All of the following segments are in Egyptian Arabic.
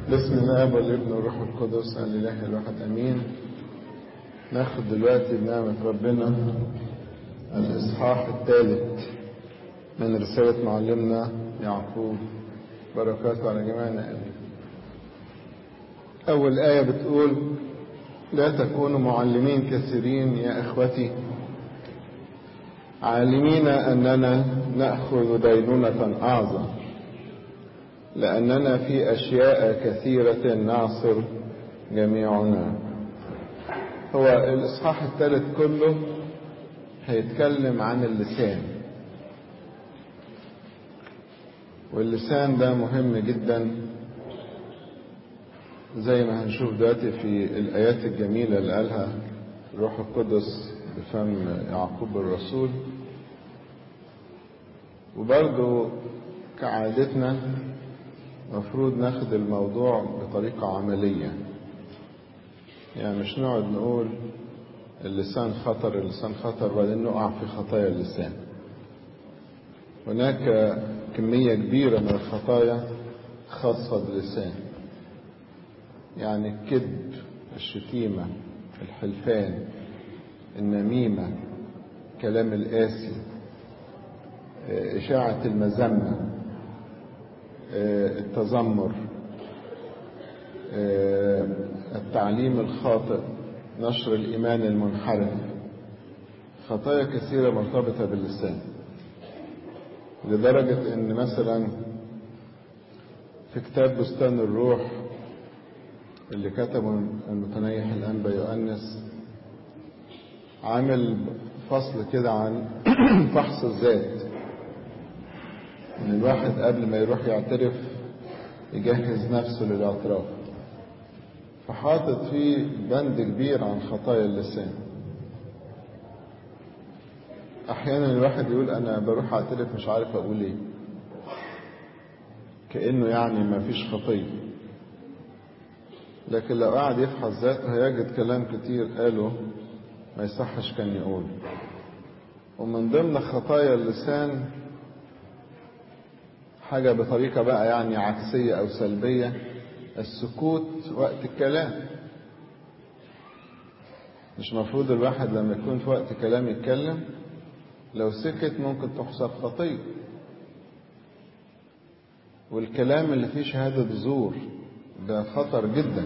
بسم الله والابن والروح القدس الاله الواحد امين ناخد دلوقتي بنعمة ربنا الاصحاح الثالث من رسالة معلمنا يعقوب بركاته على جميعنا امين اول ايه بتقول لا تكونوا معلمين كثيرين يا اخوتي عالمين اننا ناخذ دينونه اعظم لأننا في أشياء كثيرة نعصر جميعنا هو الإصحاح الثالث كله هيتكلم عن اللسان واللسان ده مهم جدا زي ما هنشوف دلوقتي في الآيات الجميلة اللي قالها الروح القدس بفم يعقوب الرسول وبرضه كعادتنا مفروض ناخد الموضوع بطريقة عملية يعني مش نقعد نقول اللسان خطر اللسان خطر وبعدين نقع في خطايا اللسان هناك كمية كبيرة من الخطايا خاصة باللسان يعني الكذب الشتيمة الحلفان النميمة كلام القاسي إشاعة المذمة التذمر التعليم الخاطئ نشر الإيمان المنحرف خطايا كثيرة مرتبطة باللسان لدرجة أن مثلا في كتاب بستان الروح اللي كتبه المتنيح الأنبا يؤنس عامل فصل كده عن فحص الذات ان الواحد قبل ما يروح يعترف يجهز نفسه للاعتراف فحاطط فيه بند كبير عن خطايا اللسان احيانا الواحد يقول انا بروح اعترف مش عارف اقول ايه كانه يعني ما فيش خطيه لكن لو قعد يفحص ذاته هيجد كلام كتير قاله ما يصحش كان يقول ومن ضمن خطايا اللسان حاجة بطريقة بقى يعني عكسية أو سلبية السكوت وقت الكلام مش مفروض الواحد لما يكون في وقت كلام يتكلم لو سكت ممكن تحسب خطية والكلام اللي فيه شهادة زور ده خطر جدا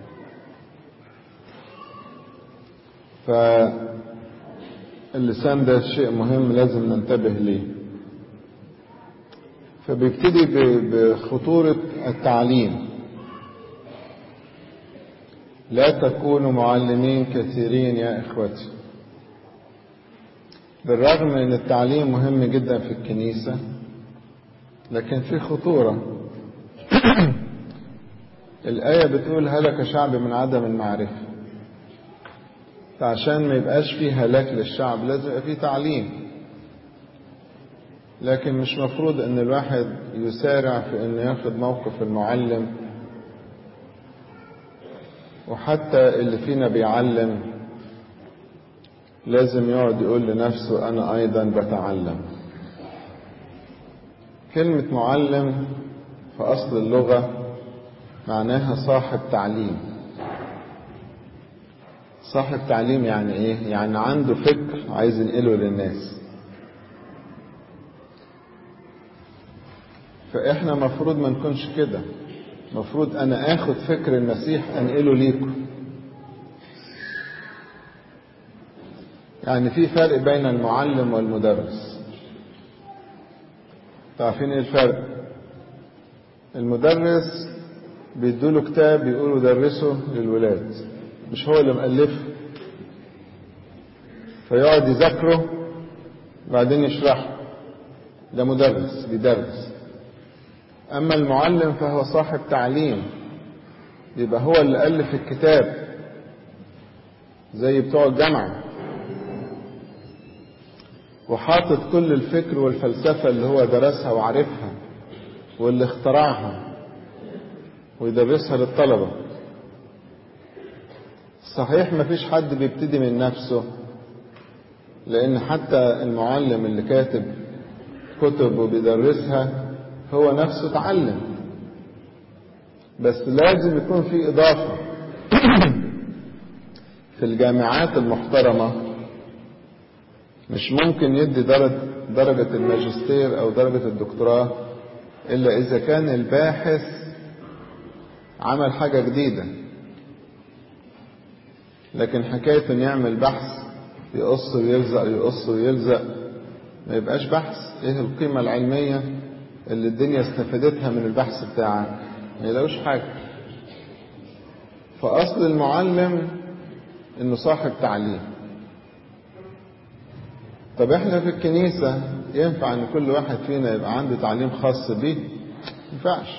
فاللسان ده شيء مهم لازم ننتبه ليه فبيبتدي بخطورة التعليم لا تكونوا معلمين كثيرين يا إخوتي بالرغم من التعليم مهم جدا في الكنيسة لكن في خطورة الآية بتقول هلك شعب من عدم المعرفة فعشان ما يبقاش فيه هلاك للشعب لازم يبقى فيه تعليم لكن مش مفروض ان الواحد يسارع في انه ياخد موقف المعلم وحتى اللي فينا بيعلم لازم يقعد يقول لنفسه انا ايضا بتعلم كلمة معلم في اصل اللغة معناها صاحب تعليم صاحب تعليم يعني ايه يعني عنده فكر عايز ينقله للناس فاحنا مفروض ما نكونش كده مفروض انا اخد فكر المسيح انقله ليكم يعني في فرق بين المعلم والمدرس تعرفين ايه الفرق المدرس بيدوله كتاب يقولوا درسه للولاد مش هو اللي مؤلفه فيقعد يذاكره بعدين يشرحه ده مدرس بيدرس أما المعلم فهو صاحب تعليم يبقى هو اللي ألف الكتاب زي بتوع الجامعة وحاطط كل الفكر والفلسفة اللي هو درسها وعرفها واللي اخترعها ويدرسها للطلبة صحيح ما فيش حد بيبتدي من نفسه لأن حتى المعلم اللي كاتب كتب وبيدرسها هو نفسه اتعلم بس لازم يكون في إضافة في الجامعات المحترمة مش ممكن يدي درجة, درجة الماجستير أو درجة الدكتوراه إلا إذا كان الباحث عمل حاجة جديدة لكن حكاية إن يعمل بحث يقص ويلزق يقص ويلزق ما يبقاش بحث إيه القيمة العلمية اللي الدنيا استفادتها من البحث بتاعك ما يلاقوش حاجة فأصل المعلم إنه صاحب تعليم طب احنا في الكنيسة ينفع ان كل واحد فينا يبقى عنده تعليم خاص بيه ينفعش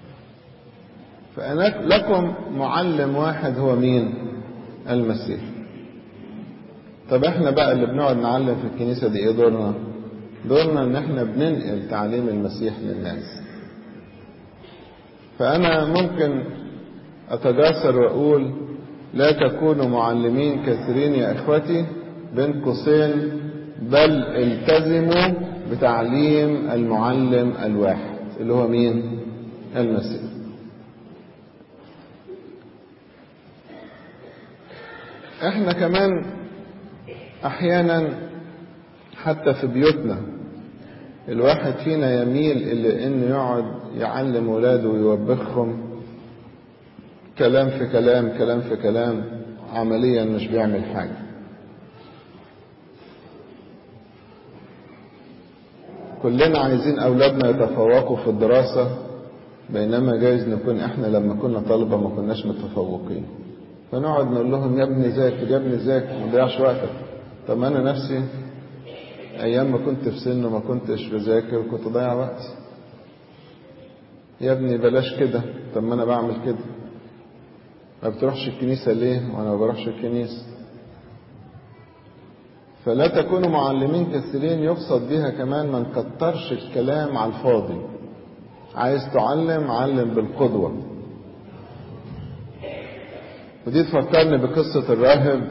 فأنا لكم معلم واحد هو مين المسيح طب احنا بقى اللي بنقعد نعلم في الكنيسة دي ايه دورنا دورنا ان احنا بننقل تعليم المسيح للناس فأنا ممكن أتجاسر وأقول لا تكونوا معلمين كثيرين يا إخوتي بين قوسين بل التزموا بتعليم المعلم الواحد اللي هو مين المسيح احنا كمان احيانا حتى في بيوتنا الواحد فينا يميل الى انه يقعد يعلم ولاده ويوبخهم كلام في كلام كلام في كلام عمليا مش بيعمل حاجه كلنا عايزين أولادنا يتفوقوا في الدراسة بينما جايز نكون إحنا لما كنا طلبة ما كناش متفوقين فنقعد نقول لهم يا ابني ذاكر يا ابني ذاكر ما تضيعش وقتك طب أنا نفسي أيام ما كنت في سن وما كنتش بذاكر وكنت ضيع وقتي يا ابني بلاش كده طب ما أنا بعمل كده ما بتروحش الكنيسة ليه وأنا ما بروحش الكنيسة فلا تكونوا معلمين كثيرين يقصد بها كمان ما نكترش الكلام على الفاضي عايز تعلم علم بالقدوة ودي تفكرني بقصة الراهب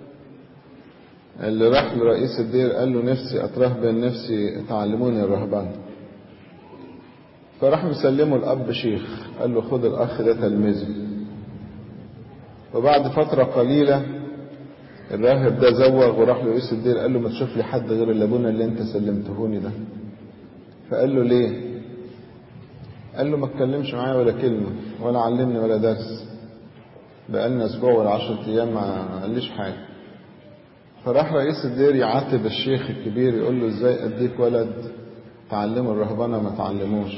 اللي راح لرئيس الدير قال له نفسي أترهبن نفسي تعلموني الرهبان فراح مسلمه الأب شيخ قال له خد الأخ ده تلميذه وبعد فترة قليلة الراهب ده زوغ وراح لرئيس الدير قال له ما تشوف لي حد غير اللابونة اللي انت سلمتهوني ده فقال له ليه قال له ما اتكلمش معايا ولا كلمة ولا علمني ولا درس بقالنا اسبوع ولا عشرة ايام ما قاليش حاجة فراح رئيس الدير يعاتب الشيخ الكبير يقول له ازاي اديك ولد تعلمه الرهبنة ما تعلموش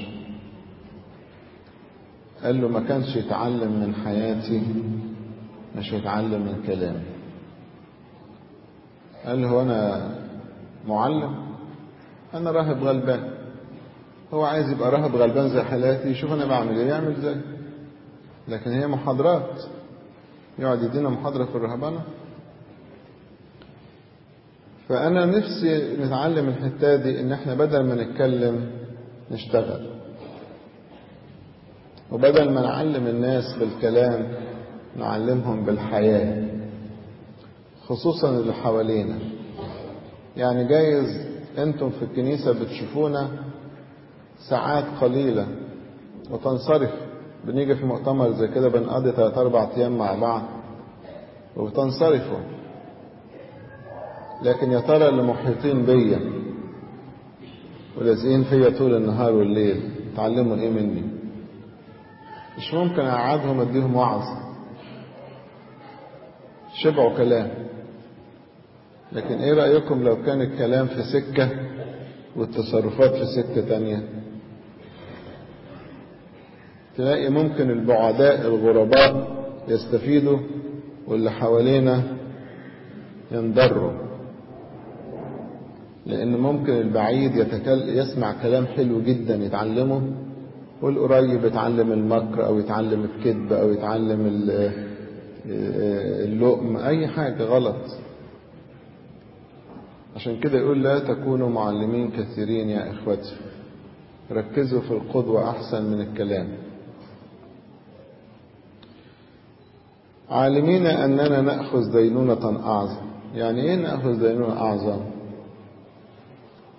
قال له ما كانش يتعلم من حياتي مش يتعلم من كلامي قال له هو انا معلم انا راهب غلبان هو عايز يبقى راهب غلبان زي حالاتي يشوف انا بعمل ايه يعمل زي لكن هي محاضرات يقعد يدينا محاضرة في الرهبنة فأنا نفسي نتعلم الحتة دي إن إحنا بدل ما نتكلم نشتغل وبدل ما نعلم الناس بالكلام نعلمهم بالحياة خصوصا اللي حوالينا يعني جايز انتم في الكنيسة بتشوفونا ساعات قليلة وتنصرف بنيجي في مؤتمر زي كده بنقضي ثلاث أربع أيام مع بعض وبتنصرفوا لكن يا ترى اللي محيطين بيا ولازقين فيا طول النهار والليل اتعلموا ايه مني مش ممكن اقعدهم اديهم وعظ شبعوا كلام لكن ايه رأيكم لو كان الكلام في سكة والتصرفات في سكة تانية تلاقي ممكن البعداء الغرباء يستفيدوا واللي حوالينا ينضروا لأن ممكن البعيد يتكل يسمع كلام حلو جدا يتعلمه والقريب يتعلم المكر أو يتعلم الكذب أو يتعلم اللؤم أي حاجة غلط عشان كده يقول لا تكونوا معلمين كثيرين يا إخوتي ركزوا في القدوة أحسن من الكلام عالمين أننا نأخذ دينونة أعظم يعني إيه نأخذ دينونة أعظم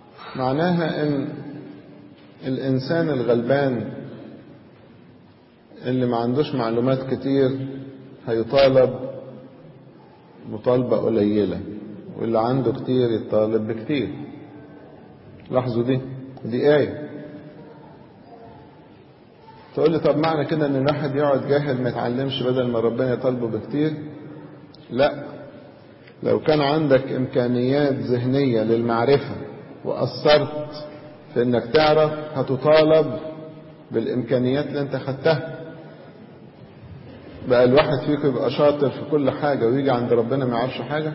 معناها أن الإنسان الغلبان اللي ما عندوش معلومات كتير هيطالب مطالبة قليلة واللي عنده كتير يطالب بكتير لاحظوا دي دي آية تقول لي طب معنى كده ان الواحد يقعد جاهل ما يتعلمش بدل ما ربنا يطالبه بكتير لا لو كان عندك امكانيات ذهنية للمعرفة وأثرت في انك تعرف هتطالب بالامكانيات اللي انت خدتها بقى الواحد فيكم يبقى شاطر في كل حاجة ويجي عند ربنا ما يعرفش حاجة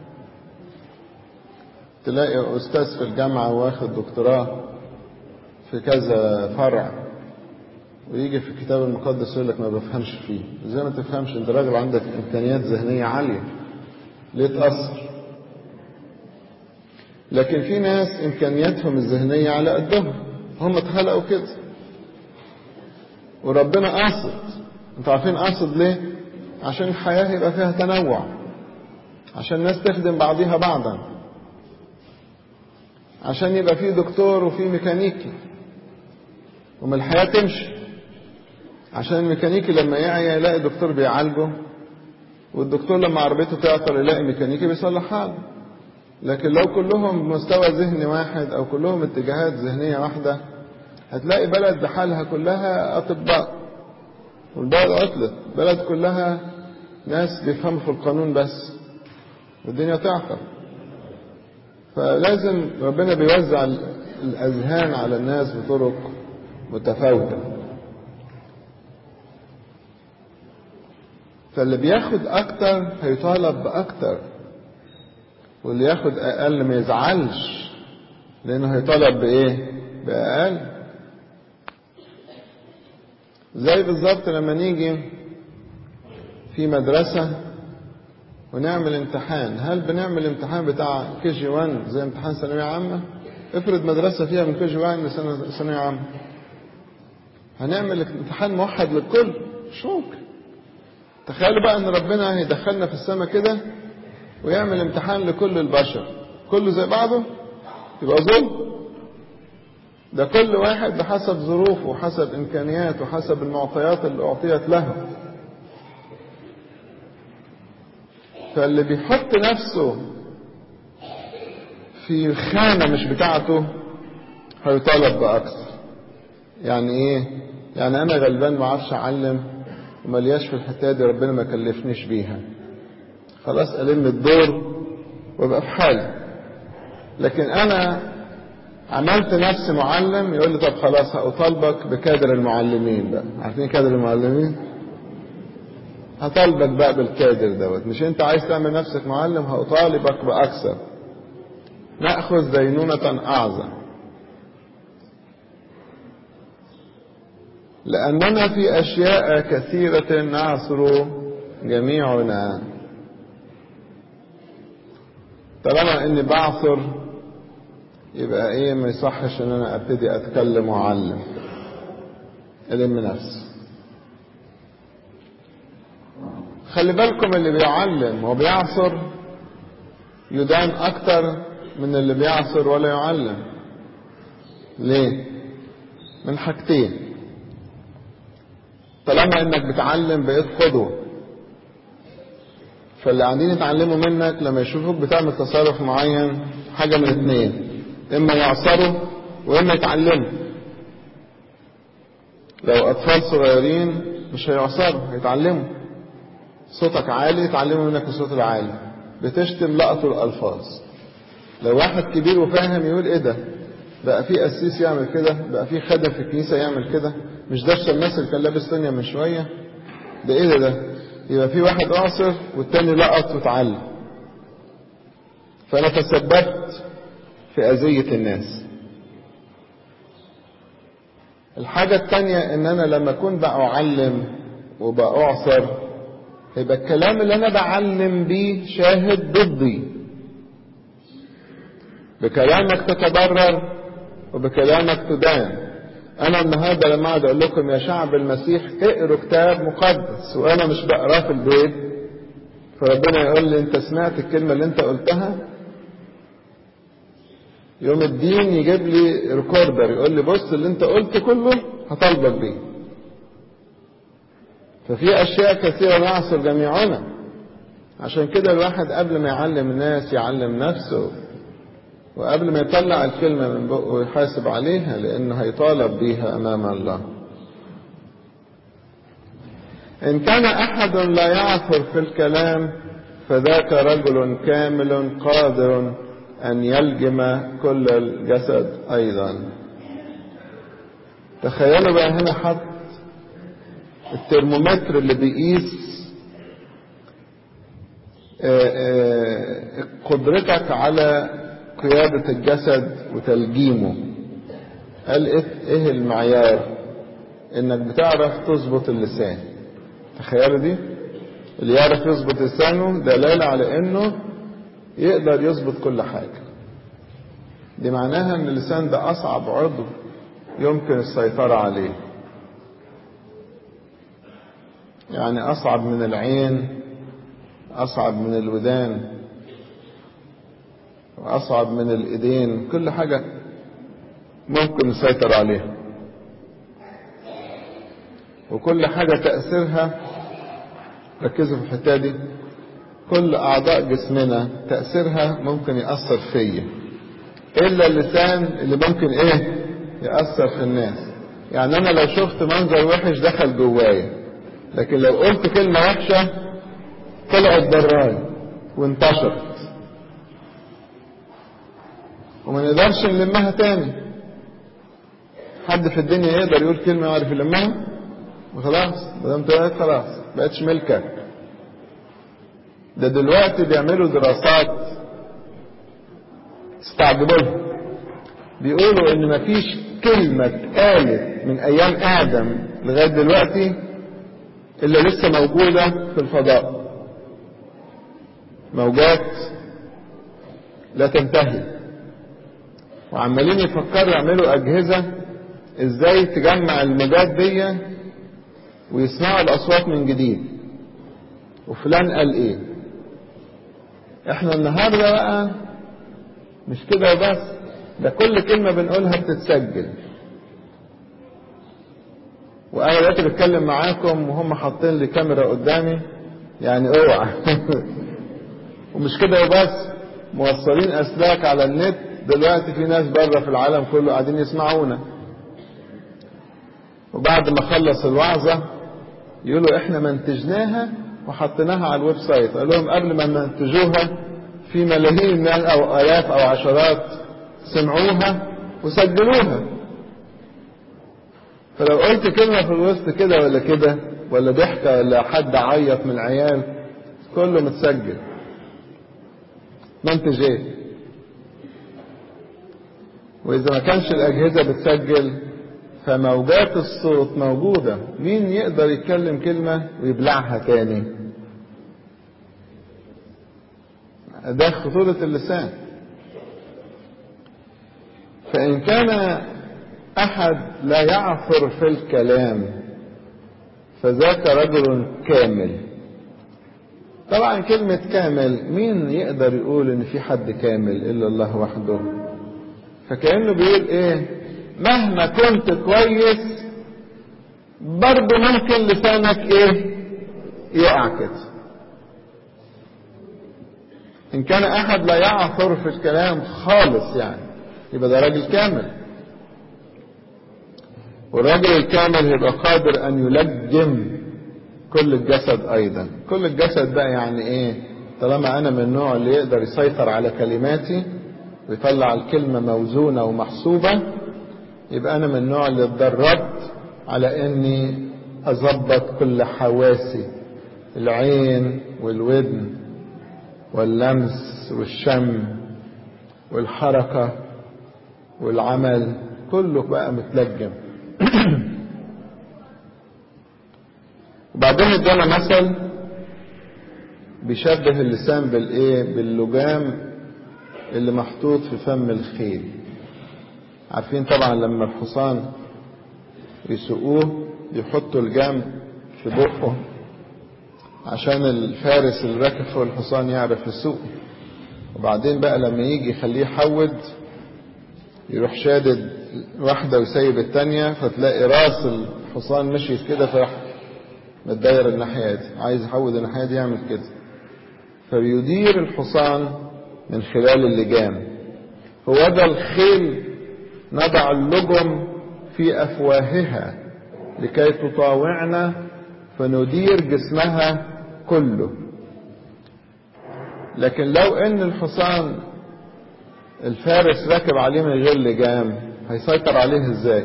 تلاقي أستاذ في الجامعة واخد دكتوراه في كذا فرع ويجي في الكتاب المقدس يقول لك ما بفهمش فيه زي ما تفهمش انت راجل عندك امكانيات ذهنية عالية ليه تأثر لكن في ناس امكانياتهم الذهنية على قدهم هم اتخلقوا كده وربنا قاصد انتوا عارفين قاصد ليه عشان الحياة يبقى فيها تنوع عشان الناس تخدم بعضيها بعضا عشان يبقى في دكتور وفي ميكانيكي وما الحياة تمشي عشان الميكانيكي لما يعيا يلاقي دكتور بيعالجه والدكتور لما عربيته تعطل يلاقي ميكانيكي بيصلحها له لكن لو كلهم بمستوى ذهني واحد او كلهم اتجاهات ذهنية واحدة هتلاقي بلد بحالها كلها اطباء والبلد عطلت بلد كلها ناس بيفهموا في القانون بس والدنيا تعطل فلازم ربنا بيوزع الاذهان على الناس بطرق متفاوته فاللي بياخد اكتر هيطالب باكتر واللي ياخد اقل ما يزعلش لانه هيطالب بايه باقل زي بالظبط لما نيجي في مدرسة ونعمل امتحان هل بنعمل امتحان بتاع كي جي 1 زي امتحان ثانوية عامة افرض مدرسة فيها من كي جي 1 لثانوية عامة هنعمل امتحان موحد للكل مش ممكن تخيلوا بقى ان ربنا هيدخلنا في السماء كده ويعمل امتحان لكل البشر كله زي بعضه يبقى ظلم ده كل واحد بحسب ظروفه وحسب امكانياته وحسب المعطيات اللي اعطيت له فاللي بيحط نفسه في خانة مش بتاعته هيطالب بأكثر يعني ايه يعني انا غلبان ما اعرفش اعلم وملياش في الحته دي ربنا ما كلفنيش بيها خلاص الم الدور وابقى في حالي لكن انا عملت نفسي معلم يقول لي طب خلاص هطالبك بكادر المعلمين بقى عارفين كادر المعلمين هطالبك بقى بالكادر دوت مش انت عايز تعمل نفسك معلم هطالبك باكثر ناخذ دينونه اعظم لاننا في اشياء كثيره نعثر جميعنا طالما اني بعثر يبقى ايه ما يصحش ان انا ابتدي اتكلم واعلم الم نفسي خلي بالكم اللي بيعلم وبيعصر يدان اكتر من اللي بيعصر ولا يعلم ليه من حاجتين طالما انك بتعلم بقيت قدوه فاللي قاعدين يتعلموا منك لما يشوفوك بتعمل تصرف معين حاجه من اتنين اما يعصروا واما يتعلموا لو اطفال صغيرين مش هيعصروا هيتعلموا صوتك عالي يتعلموا منك الصوت العالي بتشتم لقطوا الالفاظ لو واحد كبير وفاهم يقول ايه ده بقى في قسيس يعمل كده بقى في خادم في الكنيسه يعمل كده مش ده الشماس اللي كان لابس طنيه من شويه ده ايه ده ده يبقى في واحد اعصر والتاني لقط واتعلم فانا تسببت في اذيه الناس الحاجه التانيه ان انا لما اكون بقى اعلم وبقى اعصر يبقى الكلام اللي انا بعلم بيه شاهد ضدي بكلامك تتضرر وبكلامك تدان انا النهارده لما اقعد اقول لكم يا شعب المسيح اقروا كتاب مقدس وانا مش بقراه في البيت فربنا يقول لي انت سمعت الكلمه اللي انت قلتها يوم الدين يجيب لي ريكوردر يقول لي بص اللي انت قلته كله هطالبك بيه ففي أشياء كثيرة نعصر جميعنا عشان كده الواحد قبل ما يعلم الناس يعلم نفسه وقبل ما يطلع الكلمة من بقه يحاسب عليها لأنه هيطالب بيها أمام الله إن كان أحد لا يعثر في الكلام فذاك رجل كامل قادر أن يلجم كل الجسد أيضا تخيلوا بقى هنا حط الترمومتر اللي بيقيس قدرتك على قيادة الجسد وتلجيمه قال ايه المعيار انك بتعرف تظبط اللسان تخيلوا دي اللي يعرف يظبط لسانه دلالة على انه يقدر يظبط كل حاجة دي معناها ان اللسان ده اصعب عضو يمكن السيطرة عليه يعني اصعب من العين اصعب من الودان واصعب من الايدين كل حاجة ممكن نسيطر عليها وكل حاجة تأثيرها ركزوا في الحتة دي كل أعضاء جسمنا تأثيرها ممكن يأثر فيا إلا اللسان اللي ممكن إيه يأثر في الناس يعني أنا لو شفت منظر وحش دخل جوايا لكن لو قلت كلمة وحشة طلعت براي وانتشرت وما نقدرش نلمها تاني حد في الدنيا يقدر يقول كلمة يعرف يلمها وخلاص ما دام طلعت خلاص بقتش ملكك ده دلوقتي بيعملوا دراسات استعجبوها بيقولوا ان مفيش كلمة اتقالت من ايام ادم لغاية دلوقتي الا لسه موجودة في الفضاء موجات لا تنتهي وعمالين يفكروا يعملوا اجهزة ازاي تجمع الموجات دي ويسمعوا الاصوات من جديد وفلان قال ايه احنا النهارده بقى مش كده وبس ده كل كلمة بنقولها بتتسجل وانا دلوقتي بتكلم معاكم وهم حاطين لي كاميرا قدامي يعني اوعى ومش كده وبس موصلين اسلاك على النت دلوقتي في ناس بره في العالم كله قاعدين يسمعونا وبعد ما خلص الوعظة يقولوا احنا منتجناها وحطيناها على الويب سايت قال لهم قبل ما منتجوها في ملايين الناس او الاف او عشرات سمعوها وسجلوها فلو قلت كلمة في الوسط كده ولا كده ولا ضحكة ولا حد عيط من العيال كله متسجل منتج ايه واذا ما كانش الاجهزة بتسجل فموجات الصوت موجودة مين يقدر يتكلم كلمة ويبلعها تاني ده خطورة اللسان فإن كان أحد لا يعثر في الكلام فذاك رجل كامل طبعا كلمة كامل مين يقدر يقول ان في حد كامل الا الله وحده فكأنه بيقول ايه مهما كنت كويس برضه ممكن لسانك ايه يقع كده ان كان احد لا يعثر في الكلام خالص يعني يبقى ده راجل كامل والراجل الكامل يبقى قادر ان يلجم كل الجسد ايضا كل الجسد بقى يعني ايه طالما انا من النوع اللي يقدر يسيطر على كلماتي ويطلع الكلمة موزونة ومحسوبة يبقى انا من النوع اللي اتدربت على اني اظبط كل حواسي العين والودن واللمس والشم والحركة والعمل كله بقى متلجم وبعدين ادانا مثل بيشبه اللسان بالايه باللجام اللي محطوط في فم الخيل عارفين طبعا لما الحصان يسوقوه يحطوا الجام في بقه عشان الفارس اللي راكب فوق الحصان يعرف يسوق وبعدين بقى لما يجي يخليه يحود يروح شادد واحدة ويسيب التانية فتلاقي راس الحصان مشي كده فراح متداير الناحية دي عايز يحود الناحية دي يعمل كده فبيدير الحصان من خلال اللجام هو ده الخيل نضع اللجم في أفواهها لكي تطاوعنا فندير جسمها كله لكن لو ان الحصان الفارس راكب عليه من غير لجام هيسيطر عليه ازاي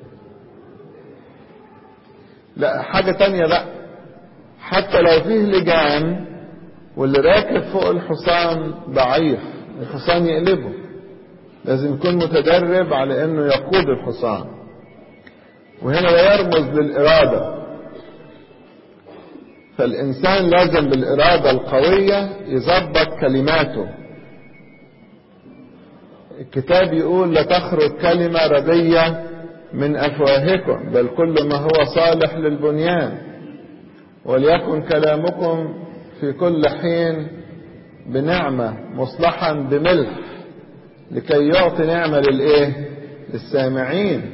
لا حاجة تانية لا حتى لو فيه لجام واللي راكب فوق الحصان ضعيف الحصان يقلبه لازم يكون متدرب على انه يقود الحصان وهنا ده يرمز للإرادة فالإنسان لازم بالإرادة القوية يظبط كلماته الكتاب يقول لا تخرج كلمة ردية من أفواهكم بل كل ما هو صالح للبنيان وليكن كلامكم في كل حين بنعمة مصلحا بملح لكي يعطي نعمة للإيه؟ للسامعين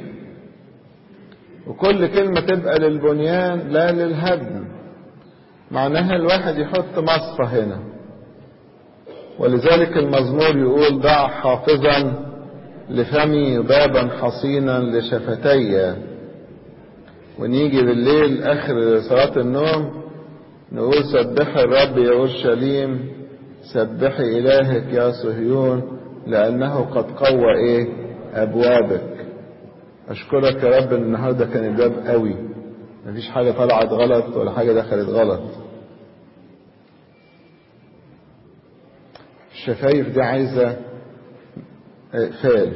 وكل كلمة تبقى للبنيان لا للهدم معناها الواحد يحط مصفى هنا ولذلك المزمور يقول ضع حافظا لفمي بابا حصينا لشفتي ونيجي بالليل اخر صلاة النوم نقول سبحي الرب يا اورشليم سبحي الهك يا صهيون لانه قد قوى ايه ابوابك اشكرك يا رب ان النهارده كان الباب قوي مفيش حاجه طلعت غلط ولا حاجه دخلت غلط الشفايف دي عايزه اقفال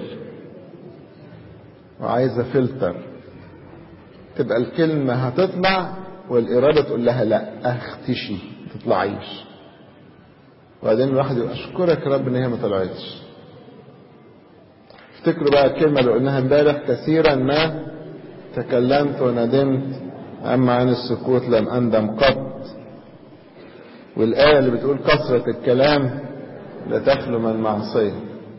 وعايزه فلتر تبقى الكلمه هتطلع والاراده تقول لها لا اختشي ما تطلعيش وبعدين الواحد يقول اشكرك يا رب ان هي ما طلعتش افتكروا بقى الكلمة اللي قلناها امبارح كثيرا ما تكلمت وندمت أما عن السكوت لم أندم قط والآية اللي بتقول كثرة الكلام لا تخلو من معصية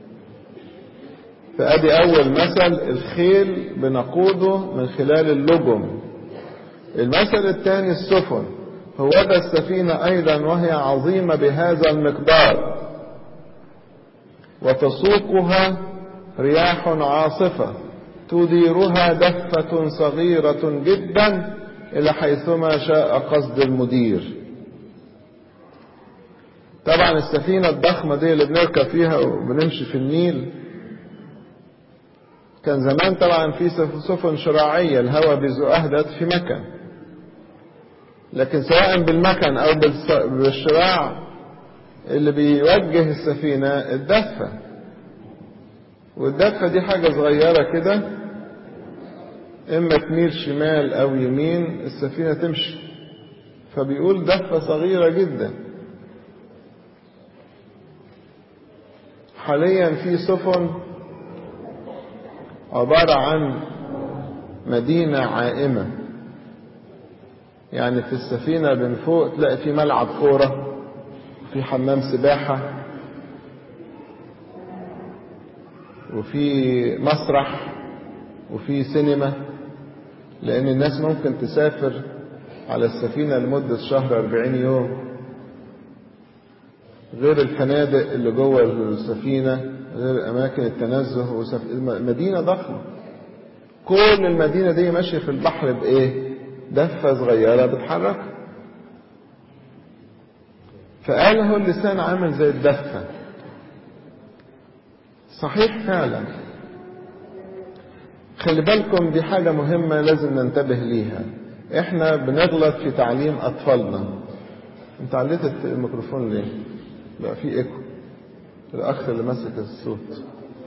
فأدي أول مثل الخيل بنقوده من خلال اللجم المثل الثاني السفن هو ده السفينة أيضا وهي عظيمة بهذا المقدار وتسوقها رياح عاصفة تديرها دفة صغيرة جدا إلى حيثما شاء قصد المدير طبعا السفينة الضخمة دي اللي بنركب فيها وبنمشي في النيل كان زمان طبعا في سفن شراعية الهواء بيزقها دلوقتي في مكن لكن سواء بالمكن أو بالشراع اللي بيوجه السفينة الدفة والدفة دي حاجة صغيرة كده إما تميل شمال أو يمين السفينة تمشي فبيقول دفة صغيرة جدا حاليا في سفن عبارة عن مدينة عائمة يعني في السفينة من فوق تلاقي في ملعب كورة وفي حمام سباحة وفي مسرح وفي سينما لأن الناس ممكن تسافر على السفينة لمدة شهر أربعين يوم غير الفنادق اللي جوه السفينة غير أماكن التنزه وسف... مدينة ضخمة كل المدينة دي ماشية في البحر بإيه؟ دفة صغيرة بتحركها فقال هو اللسان عامل زي الدفة صحيح فعلا خلي بالكم دي حاجة مهمة لازم ننتبه ليها احنا بنغلط في تعليم اطفالنا انت عليت الميكروفون ليه بقى في ايكو الاخ اللي ماسك الصوت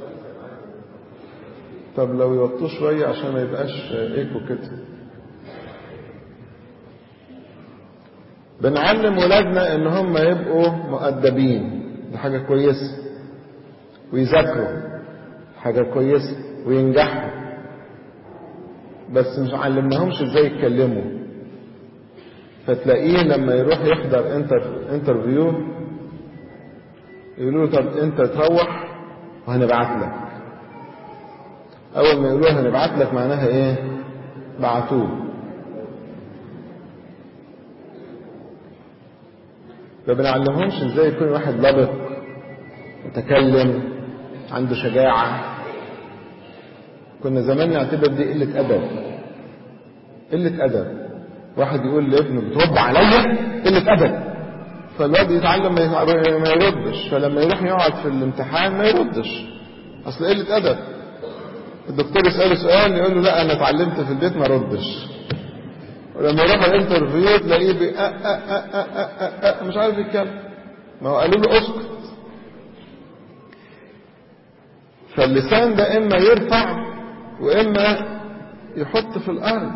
طب لو يوطوه شوية عشان ما يبقاش ايكو كده بنعلم ولادنا ان هم يبقوا مؤدبين دي حاجة كويسة ويذاكروا حاجة كويسة وينجحوا بس مش علمناهمش ازاي يتكلموا فتلاقيه لما يروح يحضر انتر انترفيو يقولوا له طب انت تروح وهنبعت لك اول ما يقولوا هنبعت لك معناها ايه بعتوه ما بنعلمهمش ازاي يكون واحد لبق متكلم عنده شجاعة كنا زمان نعتبر دي قلة أدب قلة أدب واحد يقول لابنه بترد عليا قلة أدب فالواد يتعلم ما يردش فلما يروح يقعد في الامتحان ما يردش أصل قلة أدب الدكتور يسأله سؤال يقول له لا أنا اتعلمت في البيت ما ردش ولما يروح الانترفيو تلاقيه بي أه أه أه أه أه أه مش عارف يتكلم ما هو قالوا له اسكت فاللسان ده إما يرفع وإما يحط في الأرض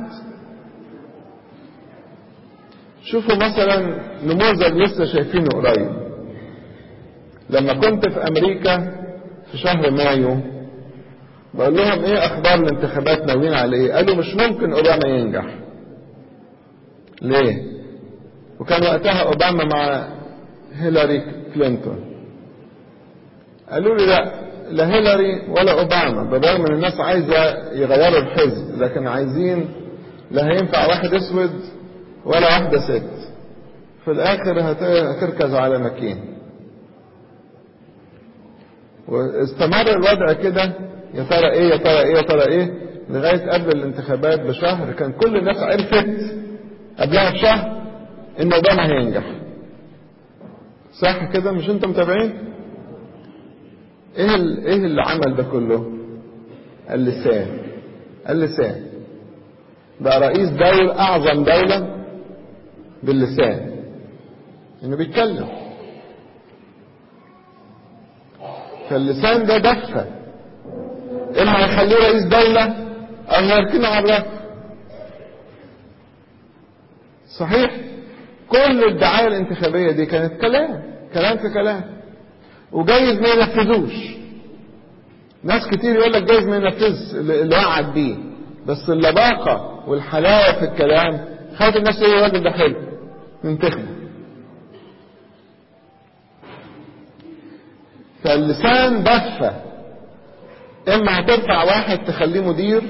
شوفوا مثلا نموذج لسه شايفينه قريب لما كنت في أمريكا في شهر مايو بقول لهم ايه اخبار الانتخابات ناويين على ايه قالوا مش ممكن اوباما ينجح ليه وكان وقتها اوباما مع هيلاري كلينتون قالوا لي لا لا هيلاري ولا اوباما بالرغم ان الناس عايزه يغيروا الحزب لكن عايزين لا هينفع واحد اسود ولا واحده ست في الاخر هتركز على مكين واستمر الوضع كده يا ترى ايه يا ترى ايه يا ترى ايه لغايه قبل الانتخابات بشهر كان كل الناس عرفت قبلها بشهر ان اوباما هينجح صح كده مش انتم متابعين ايه ايه اللي عمل ده كله اللسان اللسان بقى رئيس دولة اعظم دولة باللسان انه بيتكلم فاللسان ده دفة اما هيخليه رئيس دولة او هيركنه على الرف صحيح كل الدعاية الانتخابية دي كانت كلام كلام في كلام وجايز ما ينفذوش ناس كتير يقول لك جايز ما ينفذش اللي وعد بيه بس اللباقة والحلاوة في الكلام خلت الناس ايه الراجل ده حلو ننتخبه فاللسان دفة اما هترفع واحد تخليه مدير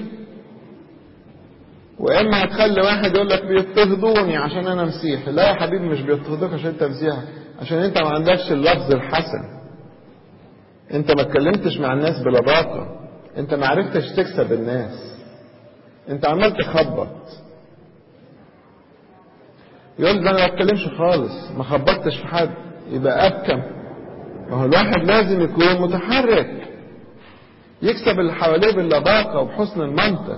واما هتخلي واحد يقول لك بيضطهدوني عشان انا مسيحي لا يا حبيبي مش بيضطهدوك عشان انت مسيحي عشان انت ما عندكش اللفظ الحسن انت ما اتكلمتش مع الناس بلباقة انت ما عرفتش تكسب الناس انت عمال تخبط يقول ده انا ما اتكلمش خالص ما خبطتش في حد يبقى ابكم ما هو الواحد لازم يكون متحرك يكسب اللي حواليه باللباقة وبحسن المنطق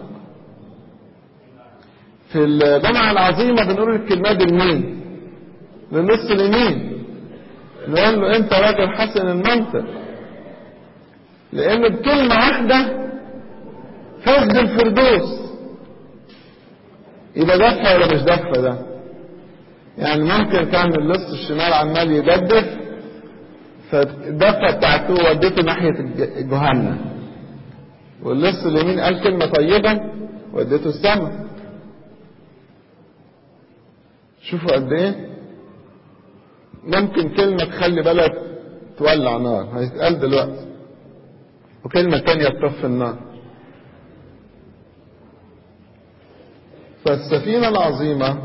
في الجامعة العظيمة بنقول الكلمات دي لمين؟ للنص اليمين نقول له انت راجل حسن المنطق لان بكلمة واحدة فاز بالفردوس يبقى دفع ولا مش دفع ده يعني ممكن كان اللص الشمال عمال يجدف فالدفة بتاعته ودته ناحية جهنم واللص اليمين قال كلمة طيبة ودته السماء شوفوا قد ايه ممكن كلمة تخلي بلد تولع نار هيتقال دلوقتي وكلمة تانية تطفي النار فالسفينة العظيمة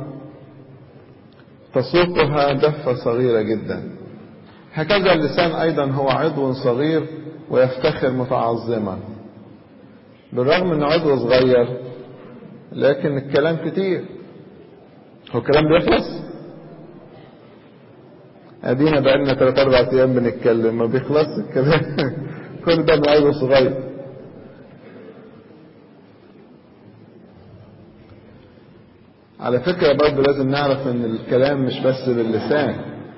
تسوقها دفة صغيرة جدا هكذا اللسان أيضا هو عضو صغير ويفتخر متعظما بالرغم أنه عضو صغير لكن الكلام كتير هو الكلام بيخلص ادينا بقالنا ثلاث اربع ايام بنتكلم ما بيخلصش الكلام كل ده من عضو صغير على فكرة برضه لازم نعرف ان الكلام مش بس باللسان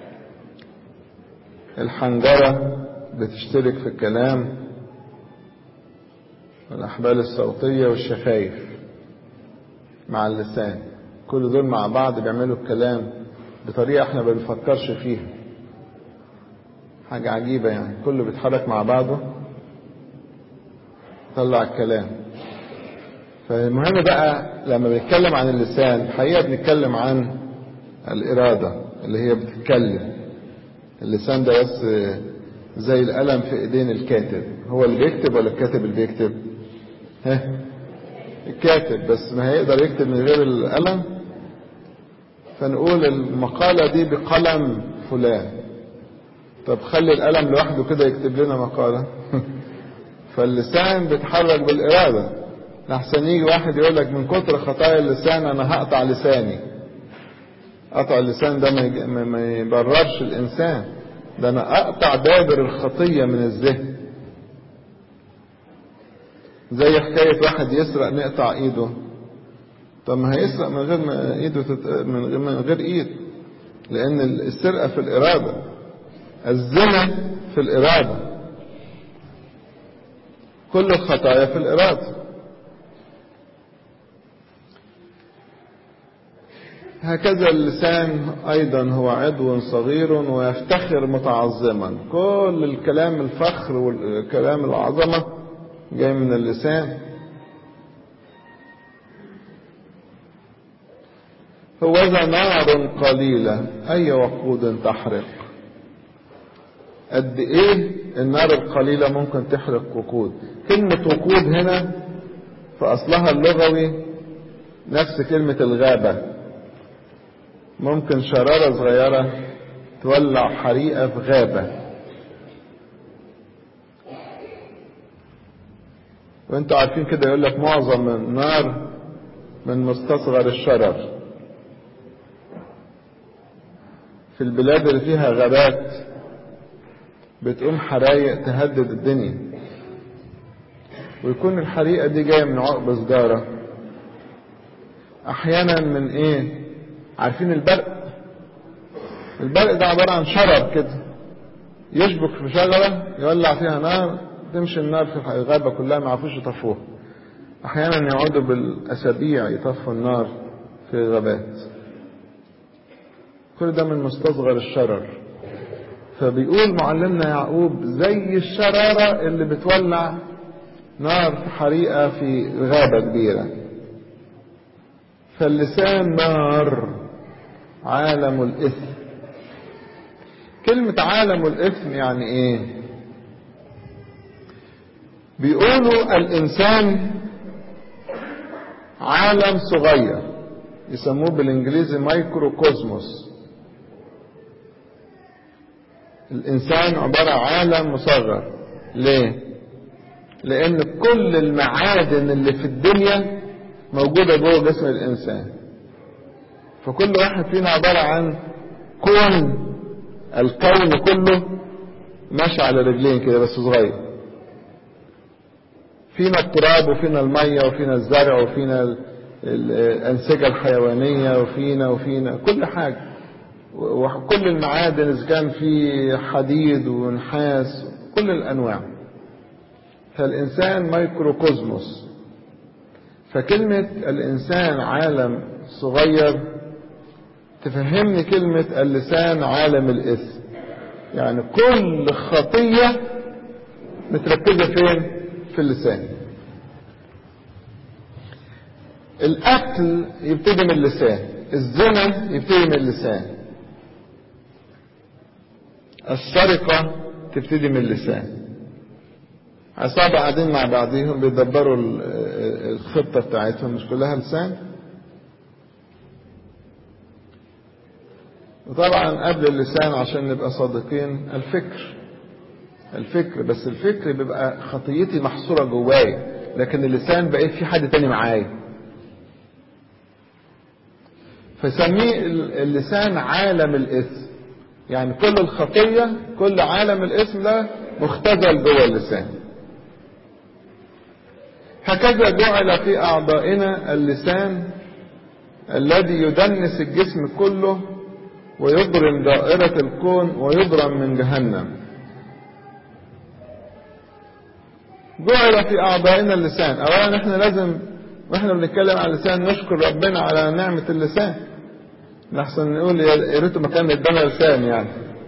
الحنجرة بتشترك في الكلام والأحبال الصوتية والشفايف مع اللسان كل دول مع بعض بيعملوا الكلام بطريقة احنا ما بنفكرش فيها حاجة عجيبة يعني كله بيتحرك مع بعضه طلع الكلام فالمهم بقى لما بنتكلم عن اللسان الحقيقة بنتكلم عن الإرادة اللي هي بتتكلم اللسان ده بس زي القلم في ايدين الكاتب هو اللي بيكتب ولا الكاتب اللي بيكتب ها الكاتب بس ما هيقدر يكتب من غير القلم فنقول المقالة دي بقلم فلان طب خلي القلم لوحده كده يكتب لنا مقالة فاللسان بيتحرك بالإرادة لحسن يجي واحد يقول لك من كتر خطايا اللسان أنا هقطع لساني قطع اللسان ده ما يبررش الإنسان ده أنا أقطع دابر الخطية من الذهن زي حكاية واحد يسرق نقطع إيده طب ما هيسرق من غير ما إيده تت... من غير إيد لأن السرقة في الإرادة الزنا في الإرادة كل الخطايا في الإرادة هكذا اللسان أيضا هو عضو صغير ويفتخر متعظما كل الكلام الفخر والكلام العظمة جاي من اللسان هو ذا نار قليلة أي وقود تحرق قد إيه النار القليلة ممكن تحرق وقود كلمة وقود هنا في أصلها اللغوي نفس كلمة الغابة ممكن شرارة صغيرة تولع حريقة في غابة وانتوا عارفين كده يقول لك معظم النار من مستصغر الشرر في البلاد اللي فيها غابات بتقوم حرايق تهدد الدنيا ويكون الحريقة دي جاية من عقب سجارة أحيانا من إيه عارفين البرق البرق ده عبارة عن شرر كده يشبك في شجرة يولع فيها نار تمشي النار في الغابة كلها ما يعرفوش يطفوها أحيانا يقعدوا بالأسابيع يطفوا النار في الغابات كل ده من مستصغر الشرر فبيقول معلمنا يعقوب زي الشرارة اللي بتولع نار في حريقة في غابة كبيرة فاللسان نار عالم الإثم كلمة عالم الإثم يعني إيه بيقولوا الإنسان عالم صغير يسموه بالإنجليزي مايكرو كوزموس الإنسان عبارة عن عالم مصغر ليه؟ لأن كل المعادن اللي في الدنيا موجودة جوه جسم الإنسان فكل واحد فينا عبارة عن كون الكون كله ماشي على رجلين كده بس صغير فينا التراب وفينا المية وفينا الزرع وفينا الأنسجة الحيوانية وفينا وفينا كل حاجة وكل المعادن إذا كان في حديد ونحاس كل الأنواع فالإنسان مايكروكوزموس فكلمة الإنسان عالم صغير تفهمني كلمة اللسان عالم الإثم يعني كل خطية متركزة فين في اللسان القتل يبتدي من اللسان الزنا يبتدي من اللسان السرقة تبتدي من اللسان عصابة قاعدين مع بعضهم بيدبروا الخطة بتاعتهم مش كلها لسان وطبعا قبل اللسان عشان نبقى صادقين الفكر الفكر بس الفكر بيبقى خطيتي محصورة جوايا لكن اللسان بقيت في حد تاني معايا فسميه اللسان عالم الاسم يعني كل الخطية كل عالم الاسم ده مختزل جوه اللسان هكذا جعل في أعضائنا اللسان الذي يدنس الجسم كله ويضرم دائرة الكون ويضرم من جهنم جعل في أعضائنا اللسان أولا احنا لازم واحنا بنتكلم عن اللسان نشكر ربنا على نعمة اللسان نحسن نقول يا ريته ما كان ادانا لسان يعني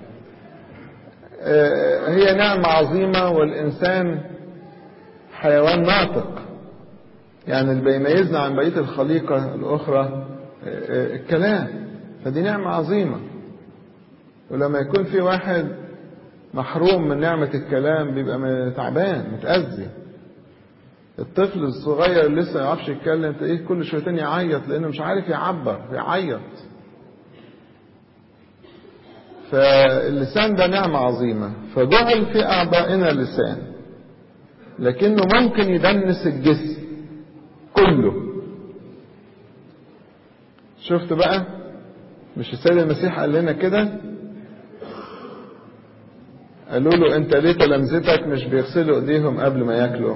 هي نعمة عظيمة والإنسان حيوان ناطق يعني اللي بيميزنا عن بقية الخليقة الأخرى الكلام فدي نعمة عظيمة ولما يكون في واحد محروم من نعمة الكلام بيبقى تعبان متأذي الطفل الصغير اللي لسه ما يعرفش يتكلم تلاقيه كل شويتين يعيط لأنه مش عارف يعبر يعيط فاللسان ده نعمة عظيمة فجعل في أعضائنا اللسان لكنه ممكن يدنس الجسم كله شفت بقى مش السيد المسيح قال لنا كده قالوا له انت ليه تلامذتك مش بيغسلوا ايديهم قبل ما ياكلوا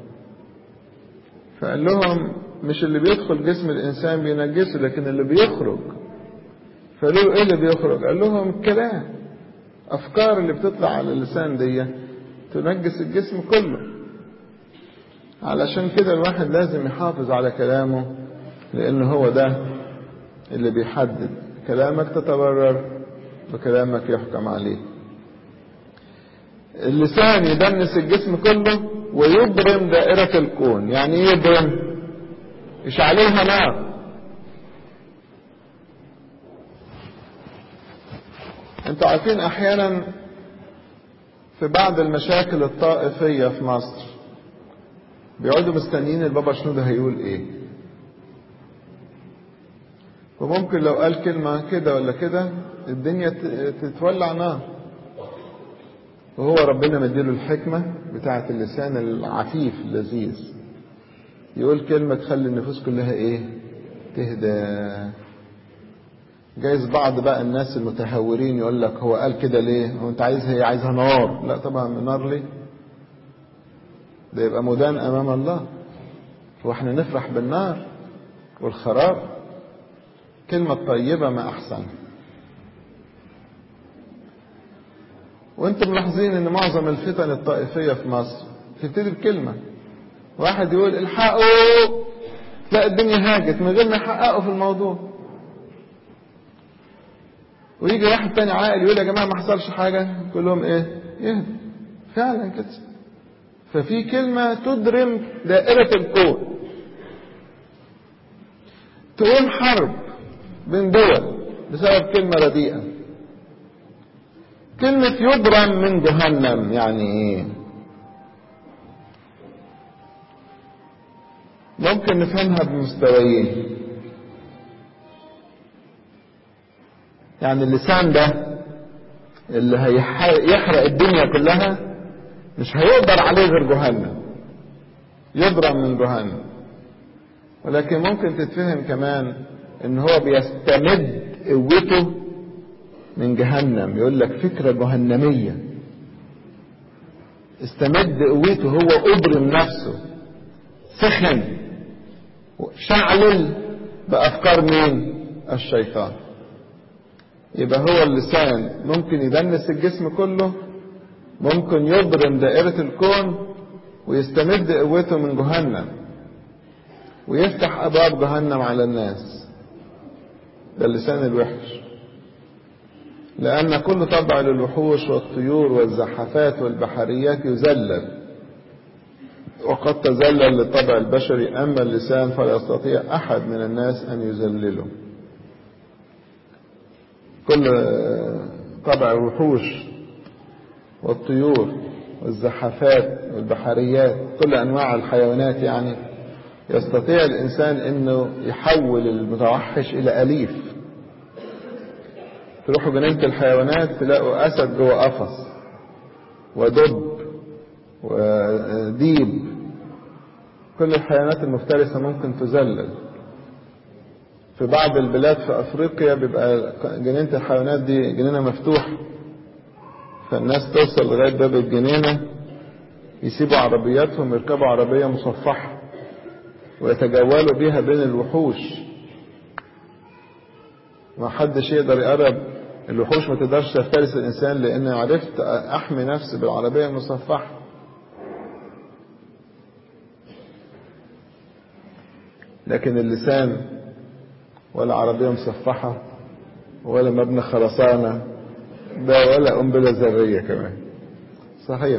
فقال لهم مش اللي بيدخل جسم الانسان بينجسه لكن اللي بيخرج فقالوا له ايه اللي بيخرج قال لهم الكلام افكار اللي بتطلع على اللسان دي تنجس الجسم كله علشان كده الواحد لازم يحافظ على كلامه لان هو ده اللي بيحدد كلامك تتبرر وكلامك يحكم عليه اللسان يدنس الجسم كله ويبرم دائرة الكون يعني ايه يبرم مش عليها نار انتوا عارفين احيانا في بعض المشاكل الطائفية في مصر بيقعدوا مستنيين البابا شنودة هيقول ايه وممكن لو قال كلمة كده ولا كده الدنيا تتولع نار وهو ربنا مديله الحكمة بتاعة اللسان العفيف اللذيذ يقول كلمة تخلي النفوس كلها ايه تهدى جايز بعض بقى الناس المتهورين يقول لك هو قال كده ليه هو انت عايزها هي عايزها نار لا طبعا نار ليه ده يبقى مدان امام الله واحنا نفرح بالنار والخراب كلمة طيبة ما احسن وانتم ملاحظين ان معظم الفتن الطائفية في مصر تبتدي بكلمة واحد يقول الحقوا تلاقي الدنيا هاجت من غير ما يحققوا في الموضوع ويجي واحد تاني عاقل يقول يا جماعة ما حصلش حاجة كلهم ايه يهدوا فعلا كده ففي كلمة تدرم دائرة الكون تقوم حرب بين دول بسبب كلمة رديئة كلمة يبرم من جهنم يعني ايه ممكن نفهمها بمستويين يعني اللسان ده اللي هيحرق الدنيا كلها مش هيقدر عليه غير جهنم يضرب من جهنم ولكن ممكن تتفهم كمان ان هو بيستمد قوته من جهنم يقول لك فكرة جهنمية استمد قوته هو أبرم نفسه سخن شعلل بأفكار مين الشيطان يبقى هو اللسان ممكن يدنس الجسم كله ممكن يبرم دائرة الكون ويستمد قوته من جهنم ويفتح أبواب جهنم على الناس ده اللسان الوحش لأن كل طبع للوحوش والطيور والزحفات والبحريات يذلل وقد تذلل للطبع البشري أما اللسان فلا يستطيع أحد من الناس أن يذلله كل طبع الوحوش والطيور والزحفات والبحريات كل أنواع الحيوانات يعني يستطيع الإنسان أنه يحول المتوحش إلى أليف تروحوا جنينة الحيوانات تلاقوا أسد جوه قفص ودب وديب كل الحيوانات المفترسة ممكن تذلل في بعض البلاد في أفريقيا بيبقى جنينة الحيوانات دي جنينة مفتوحة فالناس توصل لغاية باب الجنينة يسيبوا عربياتهم يركبوا عربية مصفحة ويتجولوا بيها بين الوحوش ما حدش يقدر يقرب الوحوش ما تقدرش تفترس الإنسان لأن عرفت أحمي نفسي بالعربية المصفحة لكن اللسان ولا عربية مصفحة ولا مبنى خرسانة ده ولا قنبلة ذرية كمان صحيح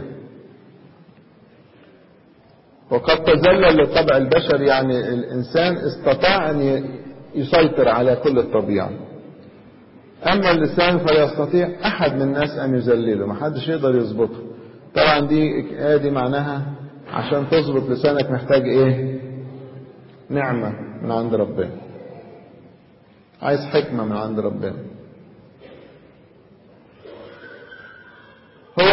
وقد تذلل للطبع البشري يعني الإنسان استطاع أن يسيطر على كل الطبيعة أما اللسان فلا يستطيع أحد من الناس أن يذلله ما حدش يقدر يظبطه طبعا دي آدي معناها عشان تظبط لسانك محتاج إيه نعمة من عند ربنا عايز حكمة من عند ربنا